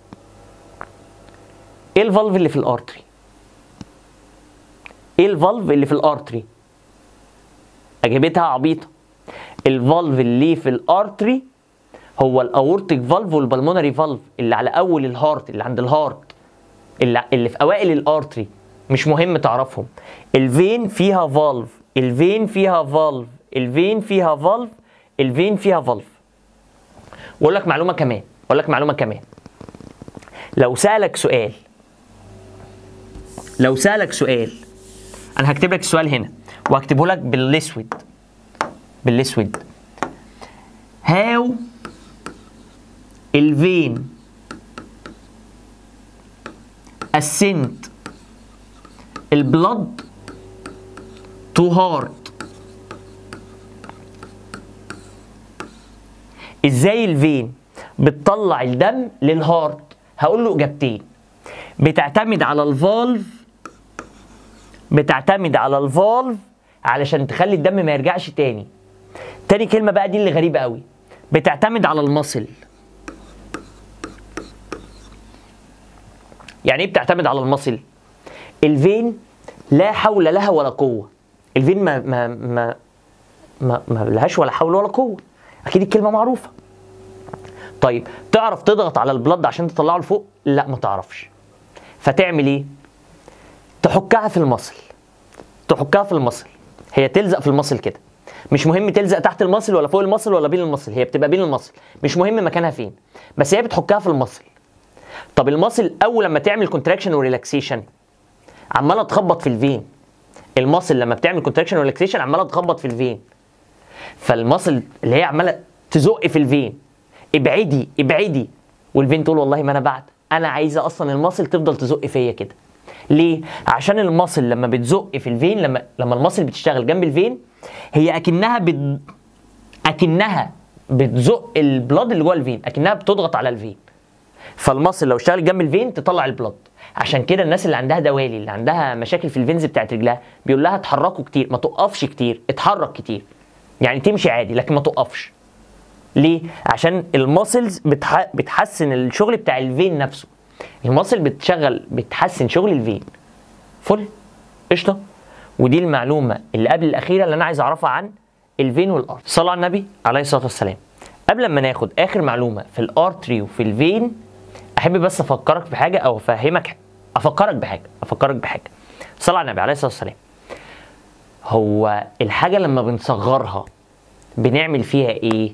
ايه الفالف اللي في الارتري ايه الفالف اللي في الارتري اجابتها عبيطه الفالف اللي في الارتري هو الاورتيك فالف والبلمونري فالف اللي على اول الهارت اللي عند الهارت اللي, اللي في اوائل الارتري مش مهم تعرفهم الفين فيها فالف الفين فيها فالف الفين فيها فالف الفين فيها فالف واقول لك معلومه كمان اقول لك معلومه كمان لو سالك سؤال لو سالك سؤال انا هكتب لك السؤال هنا وهكتبه لك بالاسود بالاسود هاو الفين السنت البلد تو هارت ازاي الفين بتطلع الدم للهارت هقول له اجابتين بتعتمد على الفالف بتعتمد على الفالف علشان تخلي الدم ما يرجعش تاني تاني كلمه بقى دي اللي غريبه قوي بتعتمد على المصل يعني ايه بتعتمد على المصل الفين لا حول لها ولا قوه الفين ما ما ما ما, ما لهاش ولا حول ولا قوه اكيد الكلمه معروفه طيب تعرف تضغط على البلد عشان تطلعه لفوق لا ما تعرفش فتعمل ايه تحكها في المصل تحكها في المصل هي تلزق في المصل كده مش مهم تلزق تحت المصل ولا فوق المصل ولا بين المصل هي بتبقى بين المصل مش مهم مكانها فين بس هي بتحكها في المصل طب الماسل اول لما تعمل كونتراكشن وريلاكسيشن عماله تخبط في الفين الماسل لما بتعمل كونتراكشن وريلاكسيشن عماله تخبط في الفين فالماسل اللي هي عماله تزق في الفين ابعدي ابعدي والفين تقول والله ما انا بعد انا عايزه اصلا الماسل تفضل تزق فيا كده ليه عشان الماسل لما بتزق في الفين لما لما الماسل بتشتغل جنب الفين هي اكنها بت... اكنها بتزق البلاد اللي جوه الفين اكنها بتضغط على الفين فالمصل لو اشتغل جنب الفين تطلع البلد عشان كده الناس اللي عندها دوالي اللي عندها مشاكل في الفينز بتاعت رجلها بيقول لها اتحركوا كتير ما تقفش كتير اتحرك كتير يعني تمشي عادي لكن ما تقفش ليه عشان الماسلز بتح... بتحسن الشغل بتاع الفين نفسه الماسل بتشغل بتحسن شغل الفين فل قشطه ودي المعلومه اللي قبل الاخيره اللي انا عايز اعرفها عن الفين والارت صلى على النبي عليه الصلاه والسلام قبل ما ناخد اخر معلومه في الارتري وفي الفين احب بس افكرك بحاجه او افهمك افكرك بحاجه افكرك بحاجه صلى على النبي عليه الصلاه والسلام هو الحاجه لما بنصغرها بنعمل فيها ايه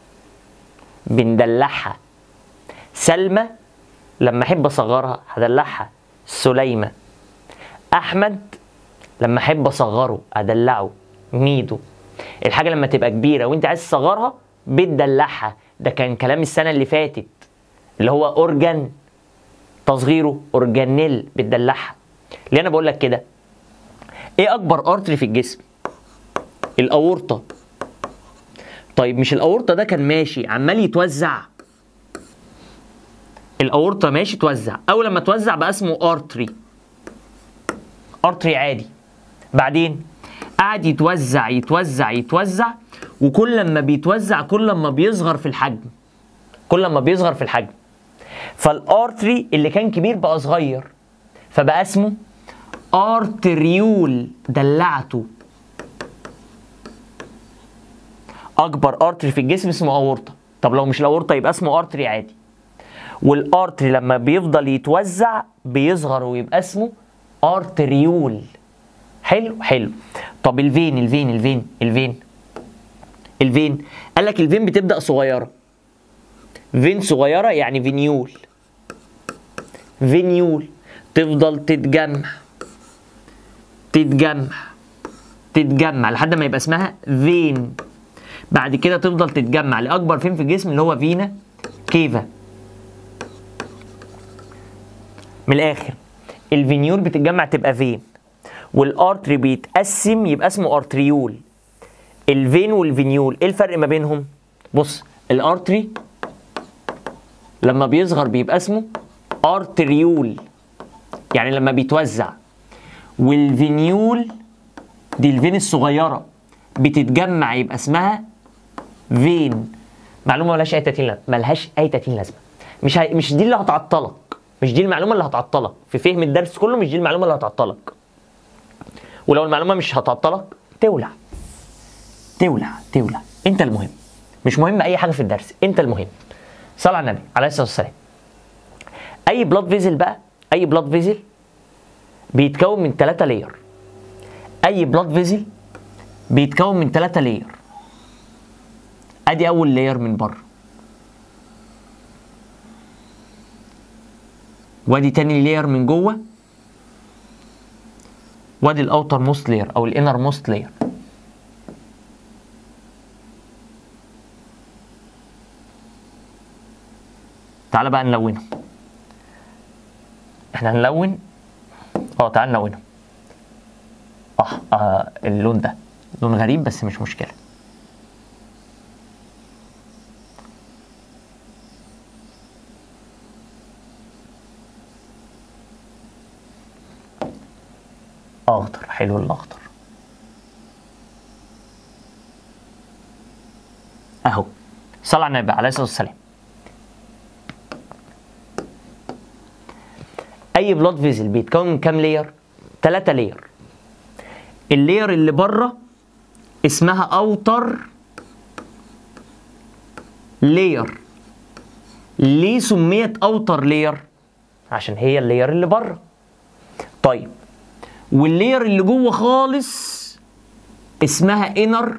بندلعها سلمى لما احب اصغرها هدلعها سليمه احمد لما احب اصغره ادلعه ميدو الحاجه لما تبقى كبيره وانت عايز تصغرها بتدلعها ده كان كلام السنه اللي فاتت اللي هو اورجان تصغيره اورجانيل بتدلعها ليه انا بقول لك كده ايه اكبر ارتري في الجسم الاورطه طيب مش الاورطه ده كان ماشي عمال يتوزع الاورطه ماشي توزع اول لما توزع بقى اسمه ارتري ارتري عادي بعدين قعد يتوزع يتوزع يتوزع وكل لما بيتوزع كل لما بيصغر في الحجم كل لما بيصغر في الحجم فالارتري اللي كان كبير بقى صغير فبقى اسمه ارتريول دلعته اكبر ارتري في الجسم اسمه اورطه طب لو مش الاورطه يبقى اسمه ارتري عادي والارتري لما بيفضل يتوزع بيصغر ويبقى اسمه ارتريول حلو حلو طب الفين الفين الفين الفين الفين قال لك الفين بتبدا صغيره فين صغيره يعني فينيول فينيول تفضل تتجمع تتجمع تتجمع لحد ما يبقى اسمها فين بعد كده تفضل تتجمع لاكبر فين في الجسم اللي هو فينا كيفا من الاخر الفينيول بتتجمع تبقى فين والارتري بيتقسم يبقى اسمه ارتريول الفين والفينيول ايه الفرق ما بينهم بص الارتري لما بيصغر بيبقى اسمه ارتريول يعني لما بيتوزع والفينيول دي الفين الصغيره بتتجمع يبقى اسمها فين معلومه ملهاش اي 30 لازمه ملهاش اي 30 لازمه مش هي... مش دي اللي هتعطلك مش دي المعلومه اللي هتعطلك في فهم الدرس كله مش دي المعلومه اللي هتعطلك ولو المعلومه مش هتعطلك تولع تولع تولع انت المهم مش مهم اي حاجه في الدرس انت المهم صلى على النبي عليه الصلاه والسلام اي بلاد فيزل بقى اي بلاد فيزل بيتكون من ثلاثة لاير اي بلاد فيزل بيتكون من ثلاثة لاير ادي اول لاير من بره وادي تاني لاير من جوه وادي الاوتر موست لاير او الانر موست لاير تعالى بقى نلونهم احنا هنلون اه تعال نلونهم اه, آه اللون ده لون غريب بس مش مشكله اخضر حلو الاخضر اهو صلى على النبي عليه الصلاه والسلام اي بلاد فيزل بيتكون من كام لاير ثلاثة لاير اللاير اللي بره اسمها اوتر لاير ليه سميت اوتر لاير عشان هي اللاير اللي بره طيب واللاير اللي جوه خالص اسمها انر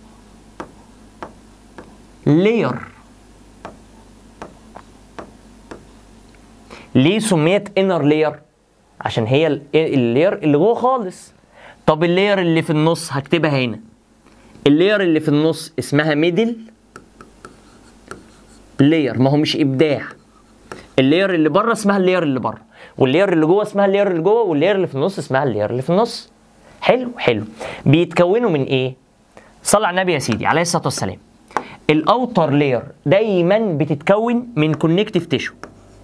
لاير ليه سميت انر لاير عشان هي ال- اللاير اللي جوه خالص طب اللاير اللي في النص هكتبها هنا اللاير اللي في النص اسمها ميدل لاير ما هو مش ابداع اللاير اللي بره اسمها اللاير اللي بره واللاير اللي جوه اسمها اللاير اللي جوه واللاير اللي في النص اسمها اللاير اللي في النص حلو حلو بيتكونوا من ايه صلى على النبي يا سيدي عليه الصلاه والسلام الاوتر لاير دايما بتتكون من كونكتيف تيشو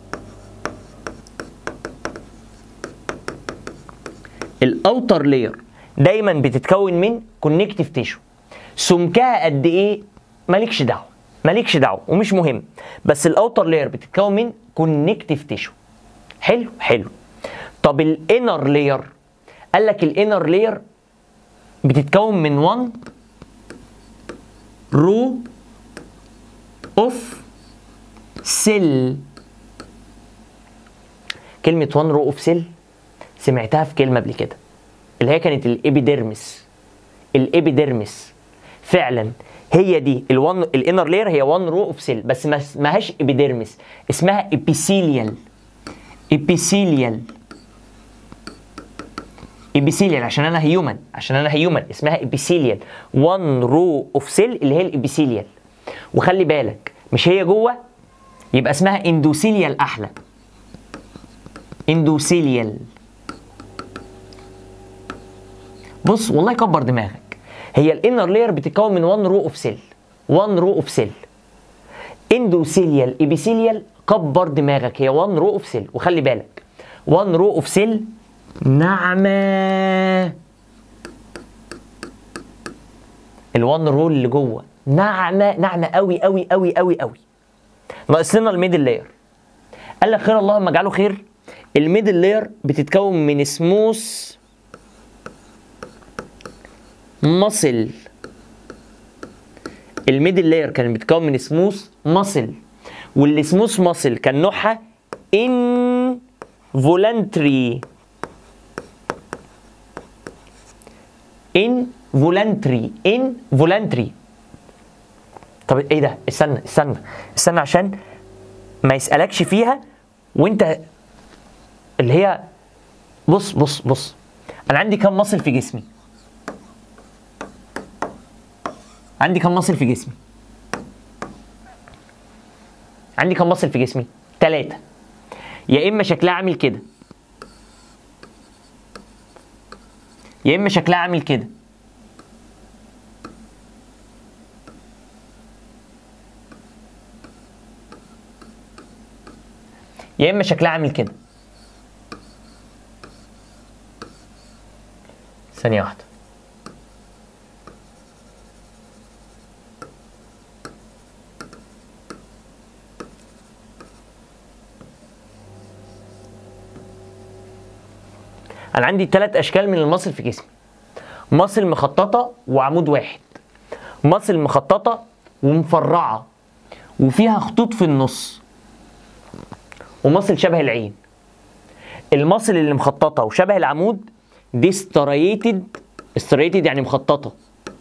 الاوتر لاير دايما بتتكون من كونكتيف تيشو سمكها قد ايه مالكش دعوه مالكش دعوه ومش مهم بس الاوتر لاير بتتكون من كونكتيف تيشو حلو حلو طب الانر لاير قال لك الانر لاير بتتكون من 1 رو اوف سيل كلمة 1 رو اوف سيل سمعتها في كلمة قبل كده اللي هي كانت الابيديرمس الابيديرمس فعلا هي دي الوان الانر لاير هي 1 رو اوف سيل بس ما اسمهاش ابيديرمس اسمها ابيثيليال ابيثيليال ابيثيليال عشان انا هيومن عشان انا هيومن اسمها ابيثيليال 1 رو اوف سيل اللي هي الابيثيليال وخلي بالك مش هي جوه يبقى اسمها اندوثيليال احلى اندوثيليال بص والله كبر دماغك هي الانر لاير بتتكون من 1 رو اوف سيل 1 رو اوف سيل اندوثيليال ابيثيليال كبر دماغك هي 1 رو اوف سيل وخلي بالك 1 رو اوف سيل ناعمه ال1 رو اللي جوه ناعمه ناعمه قوي قوي قوي قوي قوي ناقص لنا الميدل لاير قال لك خير اللهم اجعله خير الميدل لاير بتتكون من سموث ماسل الميدل لاير كان بتتكون من سموث ماسل والسموث ماسل كان نوعها ان فولنتري ان فولنتري ان فولنتري طب ايه ده استنى استنى استنى عشان ما يسالكش فيها وانت اللي هي بص بص بص انا عندي كم مصل في جسمي عندي كم مصل في جسمي عندي كم مصل في جسمي ثلاثة يا اما شكلها عامل كده يا اما شكلها عامل كده يا اما شكلها عامل كده ثانية واحدة أنا عندي ثلاث أشكال من المصل في جسمي مصل مخططة وعمود واحد مصل مخططة ومفرعة وفيها خطوط في النص ومصل شبه العين المصل اللي مخططة وشبه العمود دي ستريتد ستريتد يعني مخططة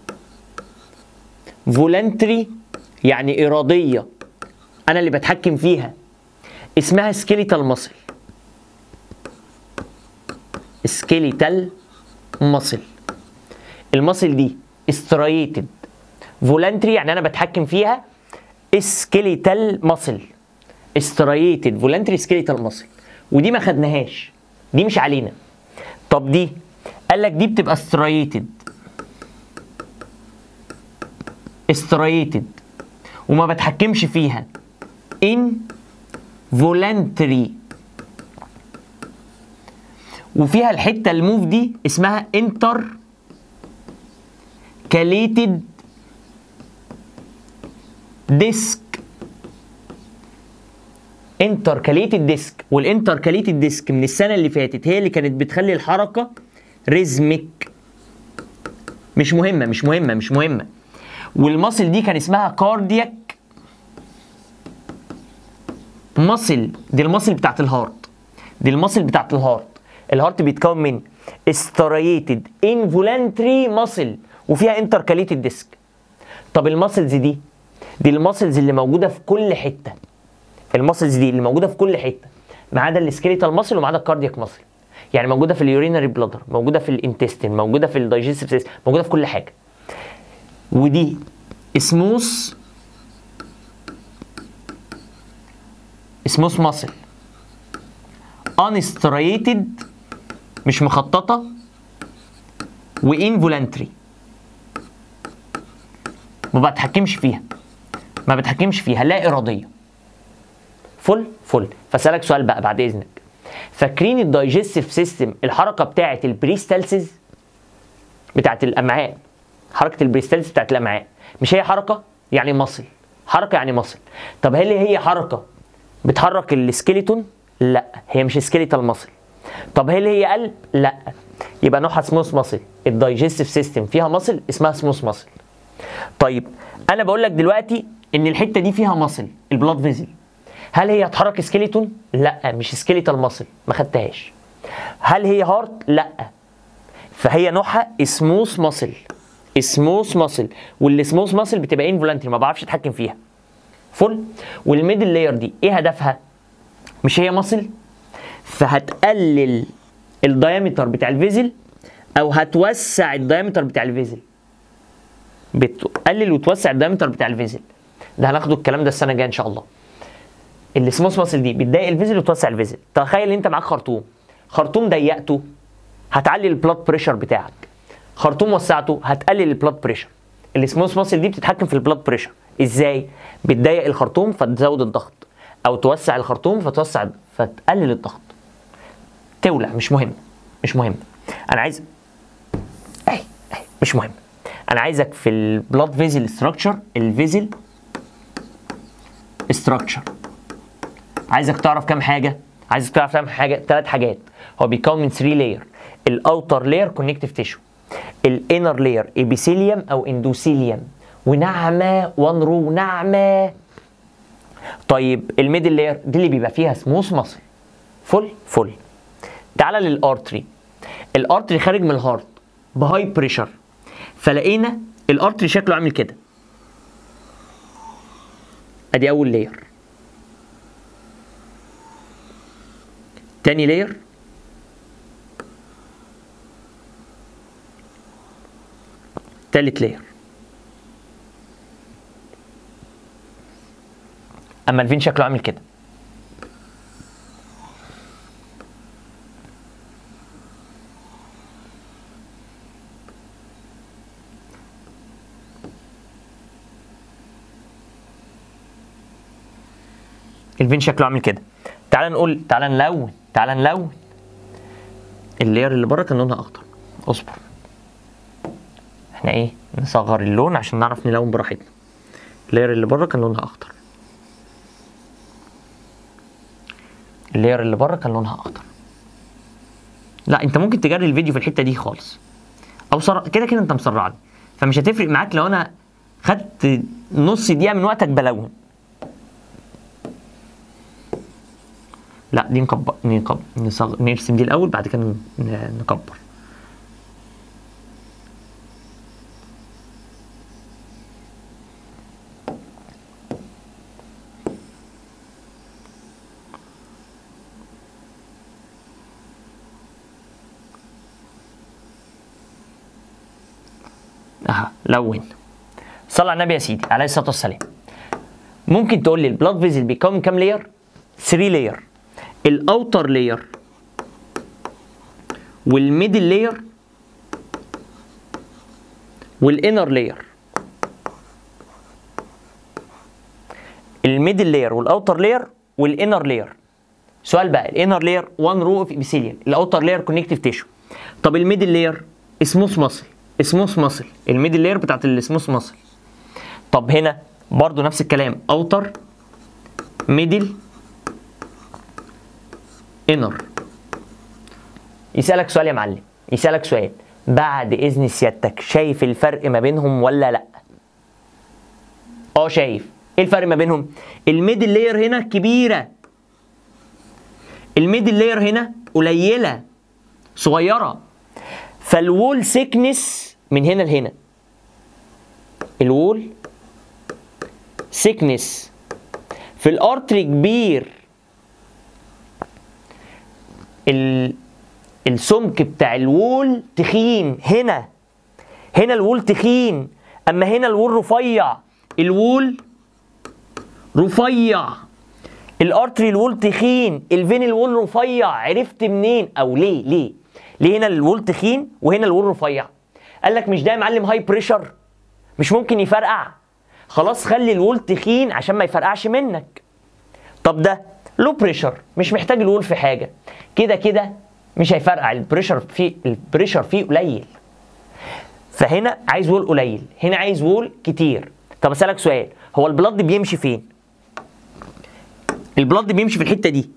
فولنتري يعني إرادية أنا اللي بتحكم فيها اسمها سكيليتال مصل سكيليتال مصل المصل دي ستريتد فولنتري يعني أنا بتحكم فيها سكيليتال مصل ستريتد فولنتري سكيليتال مصل ودي ما خدناهاش دي مش علينا طب دي قال لك دي بتبقى ستريتد ستريتد وما بتحكمش فيها ان فولنتري وفيها الحته الموف دي اسمها انتر كاليتد ديسك انتركاليتد ديسك والانتركاليتد ديسك من السنه اللي فاتت هي اللي كانت بتخلي الحركه ريزميك مش مهمه مش مهمه مش مهمه والمصل دي كان اسمها كاردياك مصل دي المصل بتاعت الهارت دي المصل بتاعت الهارت الهارت بيتكون من استريتد انفولانتري مصل وفيها انتركاليتد ديسك طب الماسلز دي دي الماسلز اللي موجوده في كل حته الماسلز دي اللي موجوده في كل حته ما عدا السكيليتال ماسل وما عدا الكاردياك ماسل يعني موجوده في اليورينري بلادر موجوده في الانتستين موجوده في الدايجستيف سيستم موجوده في كل حاجه ودي سموث سموث ماسل انستريتد مش مخططه وانفولانتري ما بتحكمش فيها ما بتحكمش فيها لا اراديه فل فل فاسالك سؤال بقى بعد اذنك فاكرين الدايجستيف سيستم الحركه بتاعه البريستالسيس بتاعه الامعاء حركه البريستالسيس بتاعه الامعاء مش هي حركه يعني مصل حركه يعني مصل طب هل هي حركه بتحرك السكيلتون لا هي مش سكيليتال مصل طب هل هي قلب لا يبقى نوعها سموث مصل الدايجستيف سيستم فيها مصل اسمها سموث مصل طيب انا بقول لك دلوقتي ان الحته دي فيها مصل البلاد فيزل هل هي هتحرك سكيلتون لا مش سكيليتال مصل ما خدتهاش هل هي هارت لا فهي نوعها سموث مصل سموث مصل والسموث مصل بتبقى انفولانتري ما بعرفش اتحكم فيها فل والميدل لاير دي ايه هدفها مش هي مصل فهتقلل الدايمتر بتاع الفيزل او هتوسع الدايمتر بتاع الفيزل بتقلل وتوسع الدايمتر بتاع الفيزل ده هناخده الكلام ده السنه الجايه ان شاء الله السموث ماسل دي بتضايق الفيزل وتوسع الفيزل تخيل انت معاك خرطوم خرطوم ضيقته هتعلي البلاد بريشر بتاعك خرطوم وسعته هتقلل البلاد بريشر السموث ماسل دي بتتحكم في البلاد بريشر ازاي بتضيق الخرطوم فتزود الضغط او توسع الخرطوم فتوسع فتقلل الضغط تولع مش مهم مش مهم انا عايز اهي اهي مش مهم انا عايزك في البلاد فيزل ستراكشر الفيزل ستراكشر عايزك تعرف كام حاجه عايزك تعرف كام حاجه ثلاث حاجات هو بيتكون من 3 لاير الاوتر لاير كونكتيف تيشو الانر لاير ابيثيليوم او اندوثيليوم وناعمه ونرو ناعمه طيب الميدل لاير دي اللي بيبقى فيها سموث مصل فل فل تعالى للارتري الارتري خارج من الهارت بهاي بريشر فلقينا الارتري شكله عامل كده ادي اول لاير تاني لاير تالت لاير اما الفين شكله عامل كده الفين شكله عامل كده تعال نقول تعال نلون تعال نلون اللاير اللي بره كان لونها اخضر اصبر احنا ايه نصغر اللون عشان نعرف نلون براحتنا اللاير اللي بره كان لونها اخضر اللاير اللي بره كان لونها اخضر لا انت ممكن تجري الفيديو في الحته دي خالص او صر... كده كده انت مسرعني فمش هتفرق معاك لو انا خدت نص دقيقه من وقتك بلون لا دي نكبر نكبر نصغ... نرسم دي الاول بعد كده ن- نكبر اها لون صلى على النبي يا سيدي عليه الصلاه والسلام ممكن تقول لي البلاد فيزل بيكون من كام لاير 3 لاير الاوتر لاير والميدل لاير والانر لاير الميدل لاير والاوتر لاير والانر لاير سؤال بقى الانر لاير 1 رو اوف ابيثيليوم الاوتر لاير كونكتيف تيشو طب الميدل لاير سموث ماسل سموث ماسل الميدل لاير بتاعت السموث ماسل طب هنا برضو نفس الكلام اوتر ميدل انر يسألك سؤال يا معلم يسألك سؤال بعد إذن سيادتك شايف الفرق ما بينهم ولا لأ؟ اه شايف ايه الفرق ما بينهم؟ الميدل لاير هنا كبيرة الميدل لاير هنا قليلة صغيرة فالوول سيكنس من هنا لهنا الوول سيكنس في الارتري كبير ال... السمك بتاع الوول تخين هنا هنا الوول تخين اما هنا الوول رفيع الوول رفيع الارتري الوول تخين الفين الوول رفيع عرفت منين او ليه ليه ليه هنا الوول تخين وهنا الوول رفيع قال لك مش ده يا معلم هاي بريشر مش ممكن يفرقع خلاص خلي الوول تخين عشان ما يفرقعش منك طب ده لو بريشر مش محتاج الوول في حاجه كده كده مش هيفرقع البريشر فيه البريشر فيه قليل فهنا عايز وول قليل هنا عايز وول كتير طب اسالك سؤال هو البلد بيمشي فين البلد بيمشي في الحته دي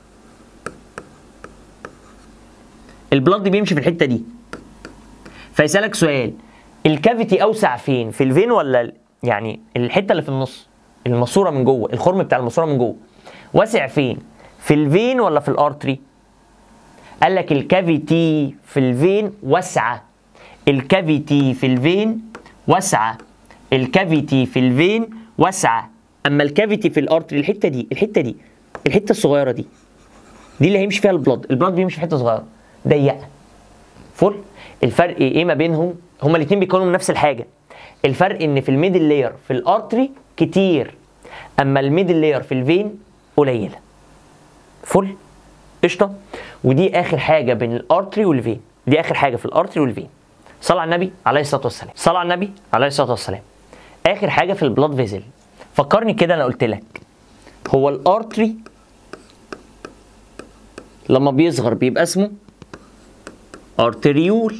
البلد بيمشي في الحته دي فيسالك سؤال الكافيتي اوسع فين في الفين ولا ال- يعني الحته اللي في النص الماسوره من جوه الخرم بتاع الماسوره من جوه واسع فين في الفين ولا في الارتري قال لك الكافيتي في الفين واسعه الكافيتي في الفين واسعه الكافيتي في الفين واسعه اما الكافيتي في الارتري الحته دي الحته دي الحته الصغيره دي دي اللي هيمشي فيها البلد البلد بيمشي في حته صغيره ضيقه فل الفرق ايه ما بينهم هما الاثنين بيكونوا من نفس الحاجه الفرق ان في الميدل لاير في الارتري كتير اما الميدل لاير في الفين قليله فل قشطه ودي اخر حاجه بين الارتري والفين دي اخر حاجه في الارتري والفين صلى على النبي عليه الصلاه والسلام صلى على النبي عليه الصلاه والسلام اخر حاجه في البلاد فيزل فكرني كده انا قلت لك هو الارتري لما بيصغر بيبقى اسمه ارتريول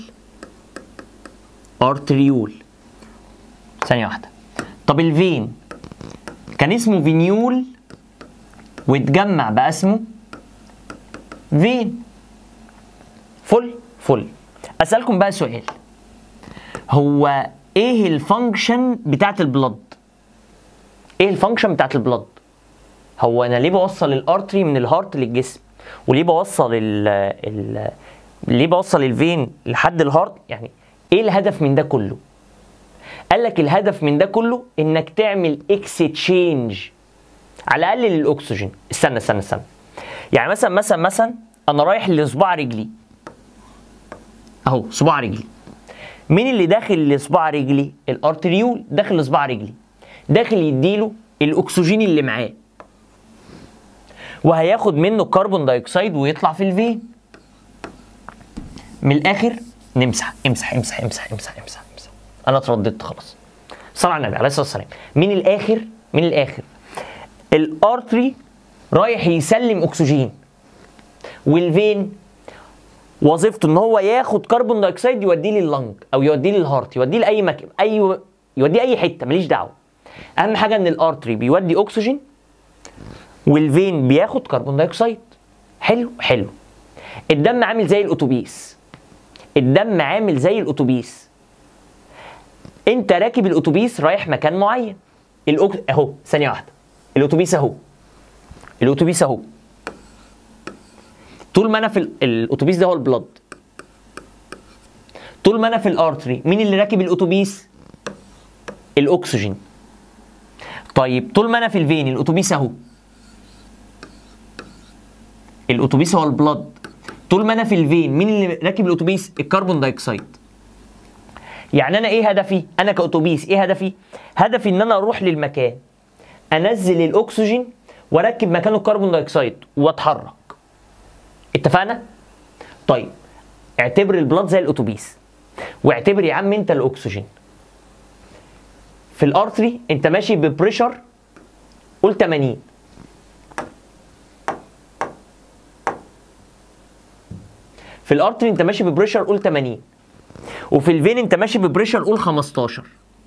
ارتريول ثانيه واحده طب الفين كان اسمه فينيول واتجمع بقى اسمه فين فل فل اسالكم بقى سؤال هو ايه الفانكشن بتاعت البلد ايه الفانكشن بتاعت البلد هو انا ليه بوصل الارتري من الهارت للجسم وليه بوصل ال ال ليه بوصل الفين لحد الهارت يعني ايه الهدف من ده كله قال لك الهدف من ده كله انك تعمل اكستشينج على الاقل للاكسجين استنى استنى استنى يعني مثلا مثلا مثلا انا رايح لصباع رجلي اهو صباع رجلي مين اللي داخل لصباع رجلي الارتريول داخل لصباع رجلي داخل يديله الاكسجين اللي معاه وهياخد منه الكربون دايوكسيد ويطلع في الفين من الاخر نمسح امسح امسح امسح امسح امسح امسح انا اترددت خلاص صلى على النبي عليه الصلاه والسلام من الاخر من الاخر الارتري رايح يسلم اكسجين والفين وظيفته ان هو ياخد كربون دايوكسيد يوديه لللنج او يوديه للهارت يوديه لاي مكان اي يوديه اي حته ماليش دعوه اهم حاجه ان الارتري بيودي اكسجين والفين بياخد كربون دايوكسيد حلو حلو الدم عامل زي الاتوبيس الدم عامل زي الاتوبيس انت راكب الاتوبيس رايح مكان معين الأك... اهو ثانيه واحده الاتوبيس اهو الاتوبيس اهو طول ما انا في ال- الاتوبيس ده هو البلد طول ما انا في الارتري مين اللي راكب الاتوبيس الاكسجين طيب طول ما انا في الفين الاتوبيس اهو الاتوبيس هو البلد طول ما انا في الفين مين اللي راكب الاتوبيس الكربون دايوكسيد يعني انا ايه هدفي انا كاتوبيس ايه هدفي هدفي ان انا اروح للمكان انزل الاكسجين واركب مكانه الكربون دايوكسيد واتحرك اتفقنا طيب اعتبر البلاد زي الاتوبيس واعتبر يا عم انت الاكسجين في الارتري انت ماشي ببريشر قول 80 في الارتري انت ماشي ببريشر قول 80 وفي الفين انت ماشي ببريشر قول 15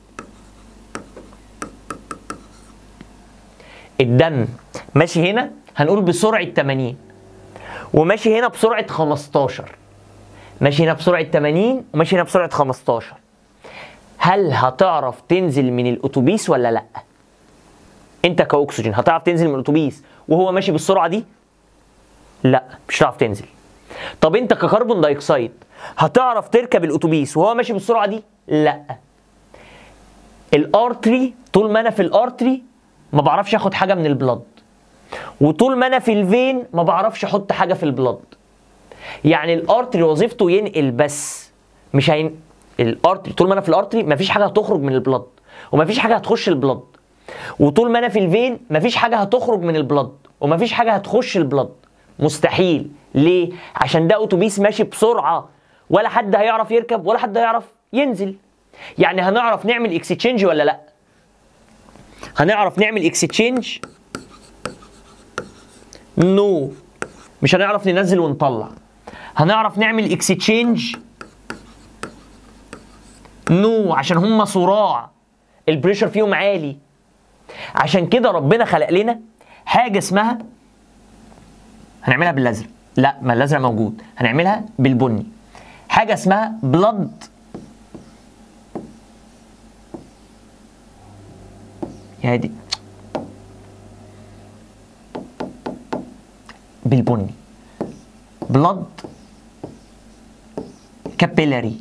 الدم ماشي هنا هنقول بسرعه 80 وماشي هنا بسرعه 15 ماشي هنا بسرعه 80 وماشي هنا بسرعه 15 هل هتعرف تنزل من الاتوبيس ولا لا انت كاكسجين هتعرف تنزل من الاتوبيس وهو ماشي بالسرعه دي لا مش هتعرف تنزل طب انت ككربون دايوكسيد هتعرف تركب الاتوبيس وهو ماشي بالسرعه دي لا الارتري طول ما انا في الارتري ما بعرفش اخد حاجه من البلد وطول ما انا في الفين ما بعرفش احط حاجه في البلد يعني الارتري وظيفته ينقل بس مش هين الارتري طول ما انا في الارتري مفيش حاجه هتخرج من البلد ومفيش حاجه هتخش البلد وطول ما انا في الفين مفيش حاجه هتخرج من البلد ومفيش حاجه هتخش البلد مستحيل ليه عشان ده اتوبيس ماشي بسرعه ولا حد هيعرف يركب ولا حد هيعرف ينزل يعني هنعرف نعمل اكستشينج ولا لا هنعرف نعمل اكستشينج نو no. مش هنعرف ننزل ونطلع هنعرف نعمل اكستشينج نو no. عشان هم صراع البريشر فيهم عالي عشان كده ربنا خلق لنا حاجه اسمها هنعملها بالازرق لا ما الازرق موجود هنعملها بالبني حاجه اسمها بلد يا دي بالبني بلد كابيلاري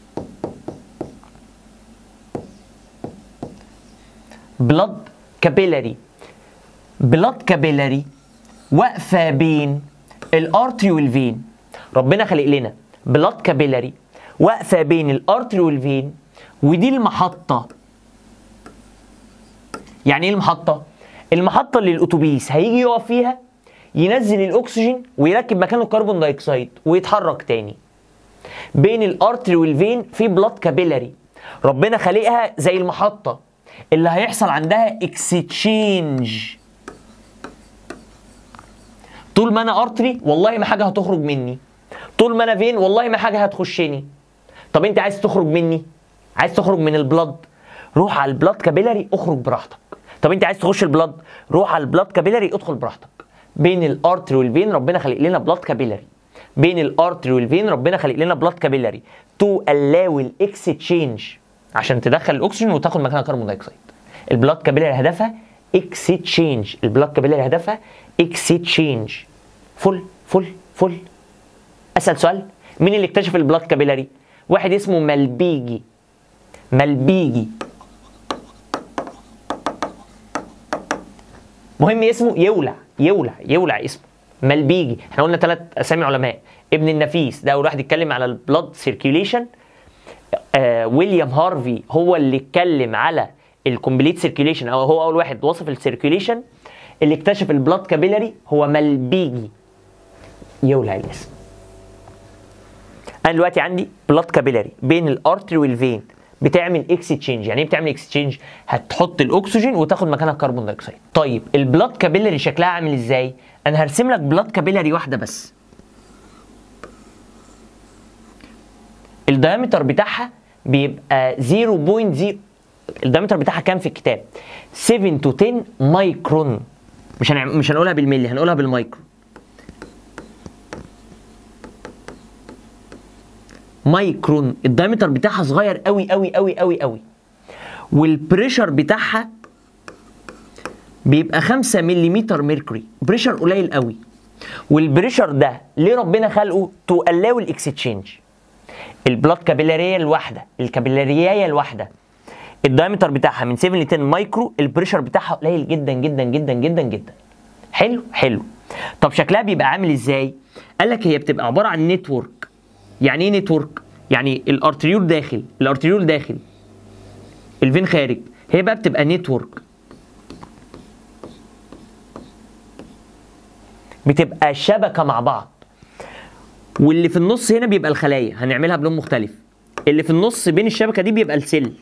بلد كابيلاري بلد كابيلاري واقفه بين الارتري والفين ربنا خلق لنا بلاد كابيلاري واقفه بين الارتري والفين ودي المحطه يعني ايه المحطه المحطه اللي الاتوبيس هيجي يقف فيها ينزل الاكسجين ويركب مكانه الكربون دايوكسيد ويتحرك تاني بين الارتري والفين في بلاد كابيلاري ربنا خالقها زي المحطه اللي هيحصل عندها اكستشينج طول ما انا ارتري والله ما حاجه هتخرج مني طول ما انا فين والله ما حاجه هتخشني طب انت عايز تخرج مني عايز تخرج من البلد روح على البلاد كابيلاري اخرج براحتك طب انت عايز تخش البلد روح على البلاد كابيلاري ادخل براحتك بين الارتري والفين ربنا خلق لنا بلاد كابيلاري بين الارتري والفين ربنا خلق لنا بلاد كابيلاري تو الاو الاكستشينج عشان تدخل الاكسجين وتاخد مكانها كربون دايوكسيد البلاد كابيلاري هدفها اكستشينج البلاد كابيلاري هدفها اكستشينج فل فل فل اسال سؤال مين اللي اكتشف البلاد كابيلاري واحد اسمه ملبيجي ملبيجي مهم اسمه يولع يولع يولع اسمه ملبيجي احنا قلنا ثلاث اسامي علماء ابن النفيس ده اول واحد يتكلم على البلاد سيركيوليشن آه ويليام هارفي هو اللي اتكلم على الكومبليت سيركيوليشن او هو اول واحد وصف السيركيوليشن اللي اكتشف البلاد كابيلاري هو ملبيجي يولع الاسم انا دلوقتي عندي بلاد كابيلاري بين الارتري والفين بتعمل اكستشينج يعني ايه بتعمل اكستشينج هتحط الاكسجين وتاخد مكانها الكربون دايوكسيد طيب البلاد كابيلاري شكلها عامل ازاي انا هرسم لك بلاد كابيلاري واحده بس الدايمتر بتاعها بيبقى 0.0 الدايمتر بتاعها كام في الكتاب 7 to 10 مايكرون مش هنعم... مش هنقولها بالملي هنقولها بالمايكرو مايكرون الدايمتر بتاعها صغير قوي قوي قوي قوي قوي والبريشر بتاعها بيبقى 5 ملم ميركوري بريشر قليل قوي والبريشر ده ليه ربنا خلقه تو الاو الاكستشينج البلاد كابيلاريه الواحده الكابيلاريايه الواحده الدايمتر بتاعها من 7 ل 10 مايكرو البريشر بتاعها قليل جدا جدا جدا جدا جدا حلو حلو طب شكلها بيبقى عامل ازاي قال لك هي بتبقى عباره عن نتورك يعني ايه نتورك يعني الارتريول داخل الارتريول داخل الفين خارج هي بقى بتبقى نتورك بتبقى شبكه مع بعض واللي في النص هنا بيبقى الخلايا هنعملها بلون مختلف اللي في النص بين الشبكه دي بيبقى السيل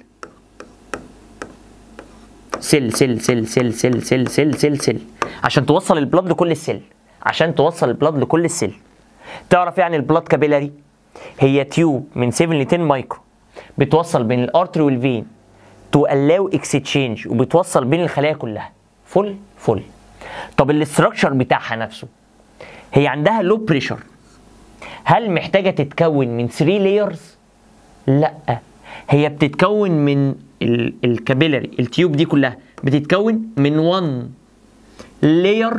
سيل سيل سيل سيل سيل سيل سيل سيل سيل عشان توصل البلاد لكل السيل عشان توصل البلاد لكل السيل تعرف يعني البلاد كابيلاري هي تيوب من 7 ل 10 مايكرو بتوصل بين الارتري والفين تو الاو اكستشينج وبتوصل بين الخلايا كلها فل فل طب الاستراكشر بتاعها نفسه هي عندها لو بريشر هل محتاجه تتكون من 3 لايرز لا هي بتتكون من الكابيلاري التيوب دي كلها بتتكون من 1 لاير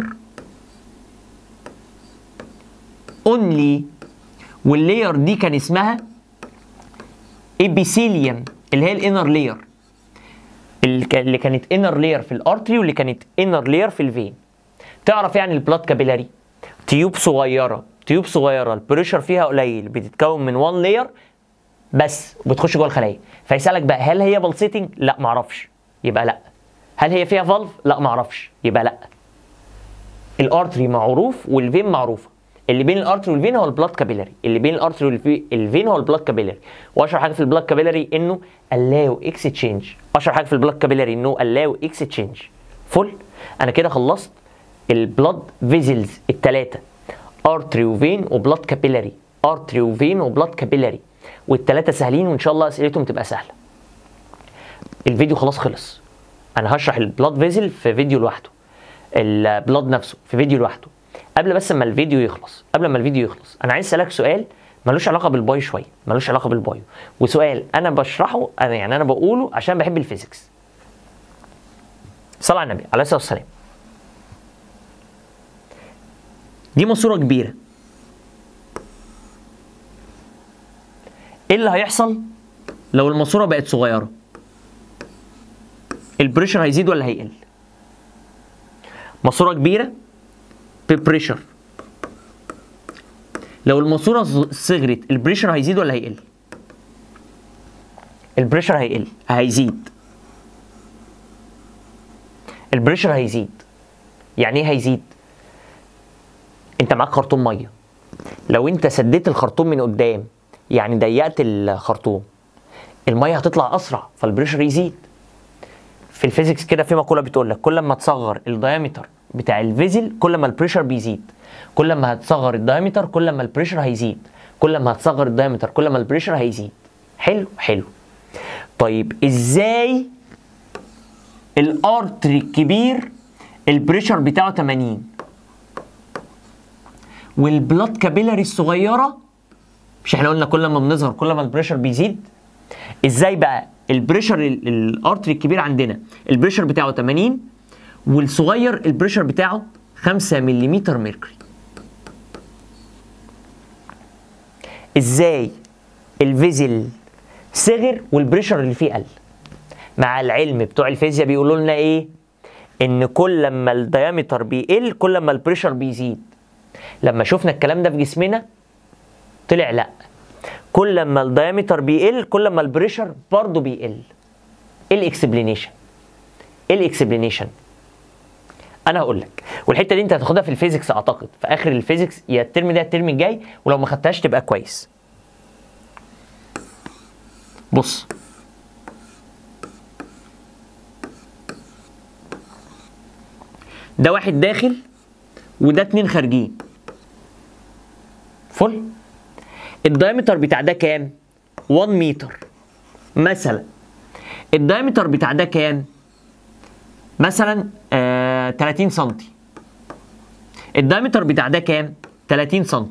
اونلي واللاير دي كان اسمها ابيثيليوم اللي هي الانر لاير اللي كانت انر لاير في الارتري واللي كانت انر لاير في الفين تعرف يعني البلاد كابيلاري تيوب صغيره تيوب صغيره البريشر فيها قليل بتتكون من 1 لاير بس وبتخش جوه الخلايا فيسالك بقى هل هي بلسيتنج لا معرفش يبقى لا هل هي فيها فالف لا معرفش يبقى لا الارتري معروف والفين معروفه اللي بين الارتري والفين هو البلاد كابيلاري اللي بين الارتري والفين هو البلاد كابيلاري واشهر حاجه في البلاد كابيلاري انه allow اكستشينج اشهر حاجه في البلاد كابيلاري انه allow اكستشينج فل انا كده خلصت البلاد فيزلز الثلاثه ارتري وفين وبلاد كابيلاري ارتري وفين وبلاد كابيلاري والثلاثه سهلين وان شاء الله اسئلتهم تبقى سهله الفيديو خلاص خلص انا هشرح البلاد فيزل في فيديو لوحده البلاد نفسه في فيديو لوحده قبل بس ما الفيديو يخلص قبل ما الفيديو يخلص انا عايز اسالك سؤال ملوش علاقه بالبايو شويه ملوش علاقه بالبايو وسؤال انا بشرحه انا يعني انا بقوله عشان بحب الفيزيكس صلى على النبي عليه الصلاه والسلام دي ماسوره كبيره ايه اللي هيحصل لو الماسوره بقت صغيره البريشر هيزيد ولا هيقل ماسوره كبيره ببريشر لو الماسوره صغرت البريشر هيزيد ولا هيقل البريشر هيقل هيزيد البريشر هيزيد يعني ايه هيزيد انت معاك خرطوم ميه لو انت سديت الخرطوم من قدام يعني ضيقت الخرطوم الميه هتطلع اسرع فالبريشر يزيد في الفيزيكس كده في مقوله بتقول لك كل ما تصغر الدايمتر بتاع الفيزل كل ما البريشر بيزيد كل ما هتصغر الدايمتر كل ما البريشر هيزيد كل ما هتصغر الدايمتر كل ما البريشر هيزيد حلو حلو طيب ازاي الارتري الكبير البريشر بتاعه 80 والبلاد كابيلاري الصغيره مش احنا قلنا كل ما بنظهر كل ما البريشر بيزيد ازاي بقى البريشر الارتري الكبير عندنا البريشر بتاعه 80 والصغير البريشر بتاعه 5 ملم ميركوري ازاي الفيزل صغر والبريشر اللي فيه قل مع العلم بتوع الفيزياء بيقولوا لنا ايه ان كل ما الديامتر بيقل كل ما البريشر بيزيد لما شفنا الكلام ده في جسمنا طلع لا كل ما الديامتر بيقل كل ما البريشر برضه بيقل ايه الاكسبلينيشن ايه الاكسبلينيشن انا هقول لك والحته دي انت هتاخدها في الفيزيكس اعتقد في اخر الفيزيكس يا الترم ده الترم الجاي ولو ما خدتهاش تبقى كويس بص ده واحد داخل وده اتنين خارجين فل الدايمتر بتاع ده كام 1 متر مثلا الدايمتر بتاع ده كام مثلا آه 30 سم الدايمتر بتاع ده كام 30 سم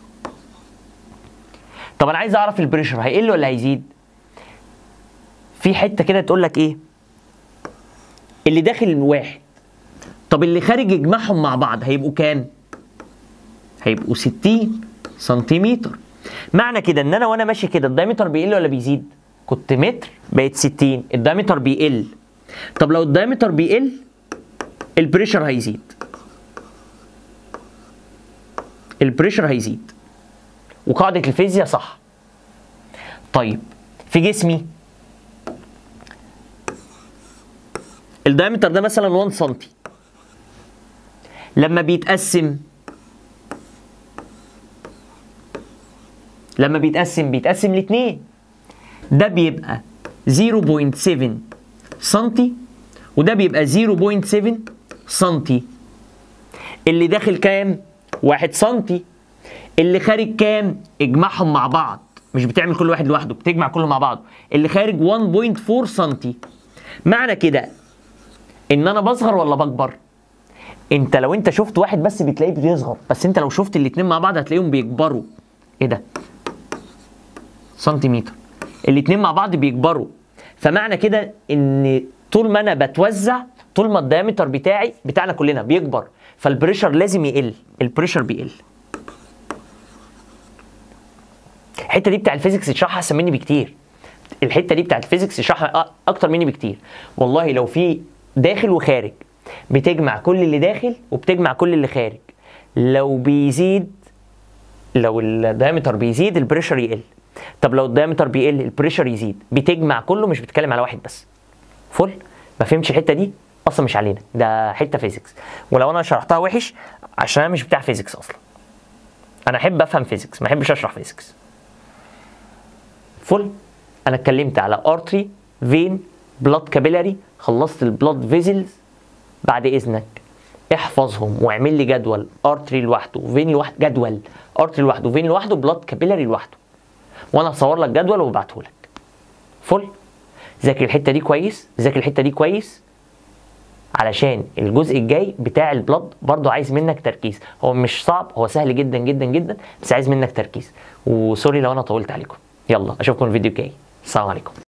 طب انا عايز اعرف البريشر هيقل ولا هيزيد في حته كده تقول لك ايه اللي داخل واحد طب اللي خارج يجمعهم مع بعض هيبقوا كام هيبقوا 60 سنتيمتر معنى كده ان انا وانا ماشي كده الدايمتر بيقل ولا بيزيد كنت متر بقت 60 الدايمتر بيقل طب لو الدايمتر بيقل البريشر هيزيد البريشر هيزيد وقاعدة الفيزياء صح طيب في جسمي الدايمتر ده مثلا 1 سم لما بيتقسم لما بيتقسم بيتقسم لاتنين ده بيبقى 0.7 سنتي وده بيبقى 0.7 سنتي اللي داخل كام؟ 1 سنتي اللي خارج كام؟ اجمعهم مع بعض مش بتعمل كل واحد لوحده بتجمع كله مع بعض اللي خارج 1.4 سنتي معنى كده ان انا بصغر ولا بكبر؟ انت لو انت شفت واحد بس بتلاقيه بيصغر بس انت لو شفت الاتنين مع بعض هتلاقيهم بيكبروا ايه ده؟ سنتيمتر الاتنين مع بعض بيكبروا فمعنى كده ان طول ما انا بتوزع طول ما الدايمتر بتاعي بتاعنا كلنا بيكبر فالبريشر لازم يقل البريشر بيقل الحته دي بتاع الفيزيكس يشرحها احسن مني بكتير الحته دي بتاع الفيزيكس يشرحها اكتر مني بكتير والله لو في داخل وخارج بتجمع كل اللي داخل وبتجمع كل اللي خارج لو بيزيد لو الدايمتر بيزيد البريشر يقل طب لو الدايمتر بيقل البريشر يزيد بتجمع كله مش بتتكلم على واحد بس فل ما فهمتش الحته دي اصلا مش علينا ده حته فيزيكس ولو انا شرحتها وحش عشان انا مش بتاع فيزيكس اصلا انا احب افهم فيزيكس ما احبش اشرح فيزيكس فل انا اتكلمت على ارتري فين بلاد كابيلاري خلصت البلاد فيزلز بعد اذنك احفظهم واعمل لي جدول ارتري لوحده فين لوحده جدول ارتري لوحده فين لوحده بلاد كابيلاري لوحده وانا هصور لك جدول وابعته لك فل ذاكر الحته دي كويس ذاكر الحته دي كويس علشان الجزء الجاي بتاع البلد برضو عايز منك تركيز هو مش صعب هو سهل جدا جدا جدا بس عايز منك تركيز وسوري لو انا طولت عليكم يلا اشوفكم الفيديو الجاي السلام عليكم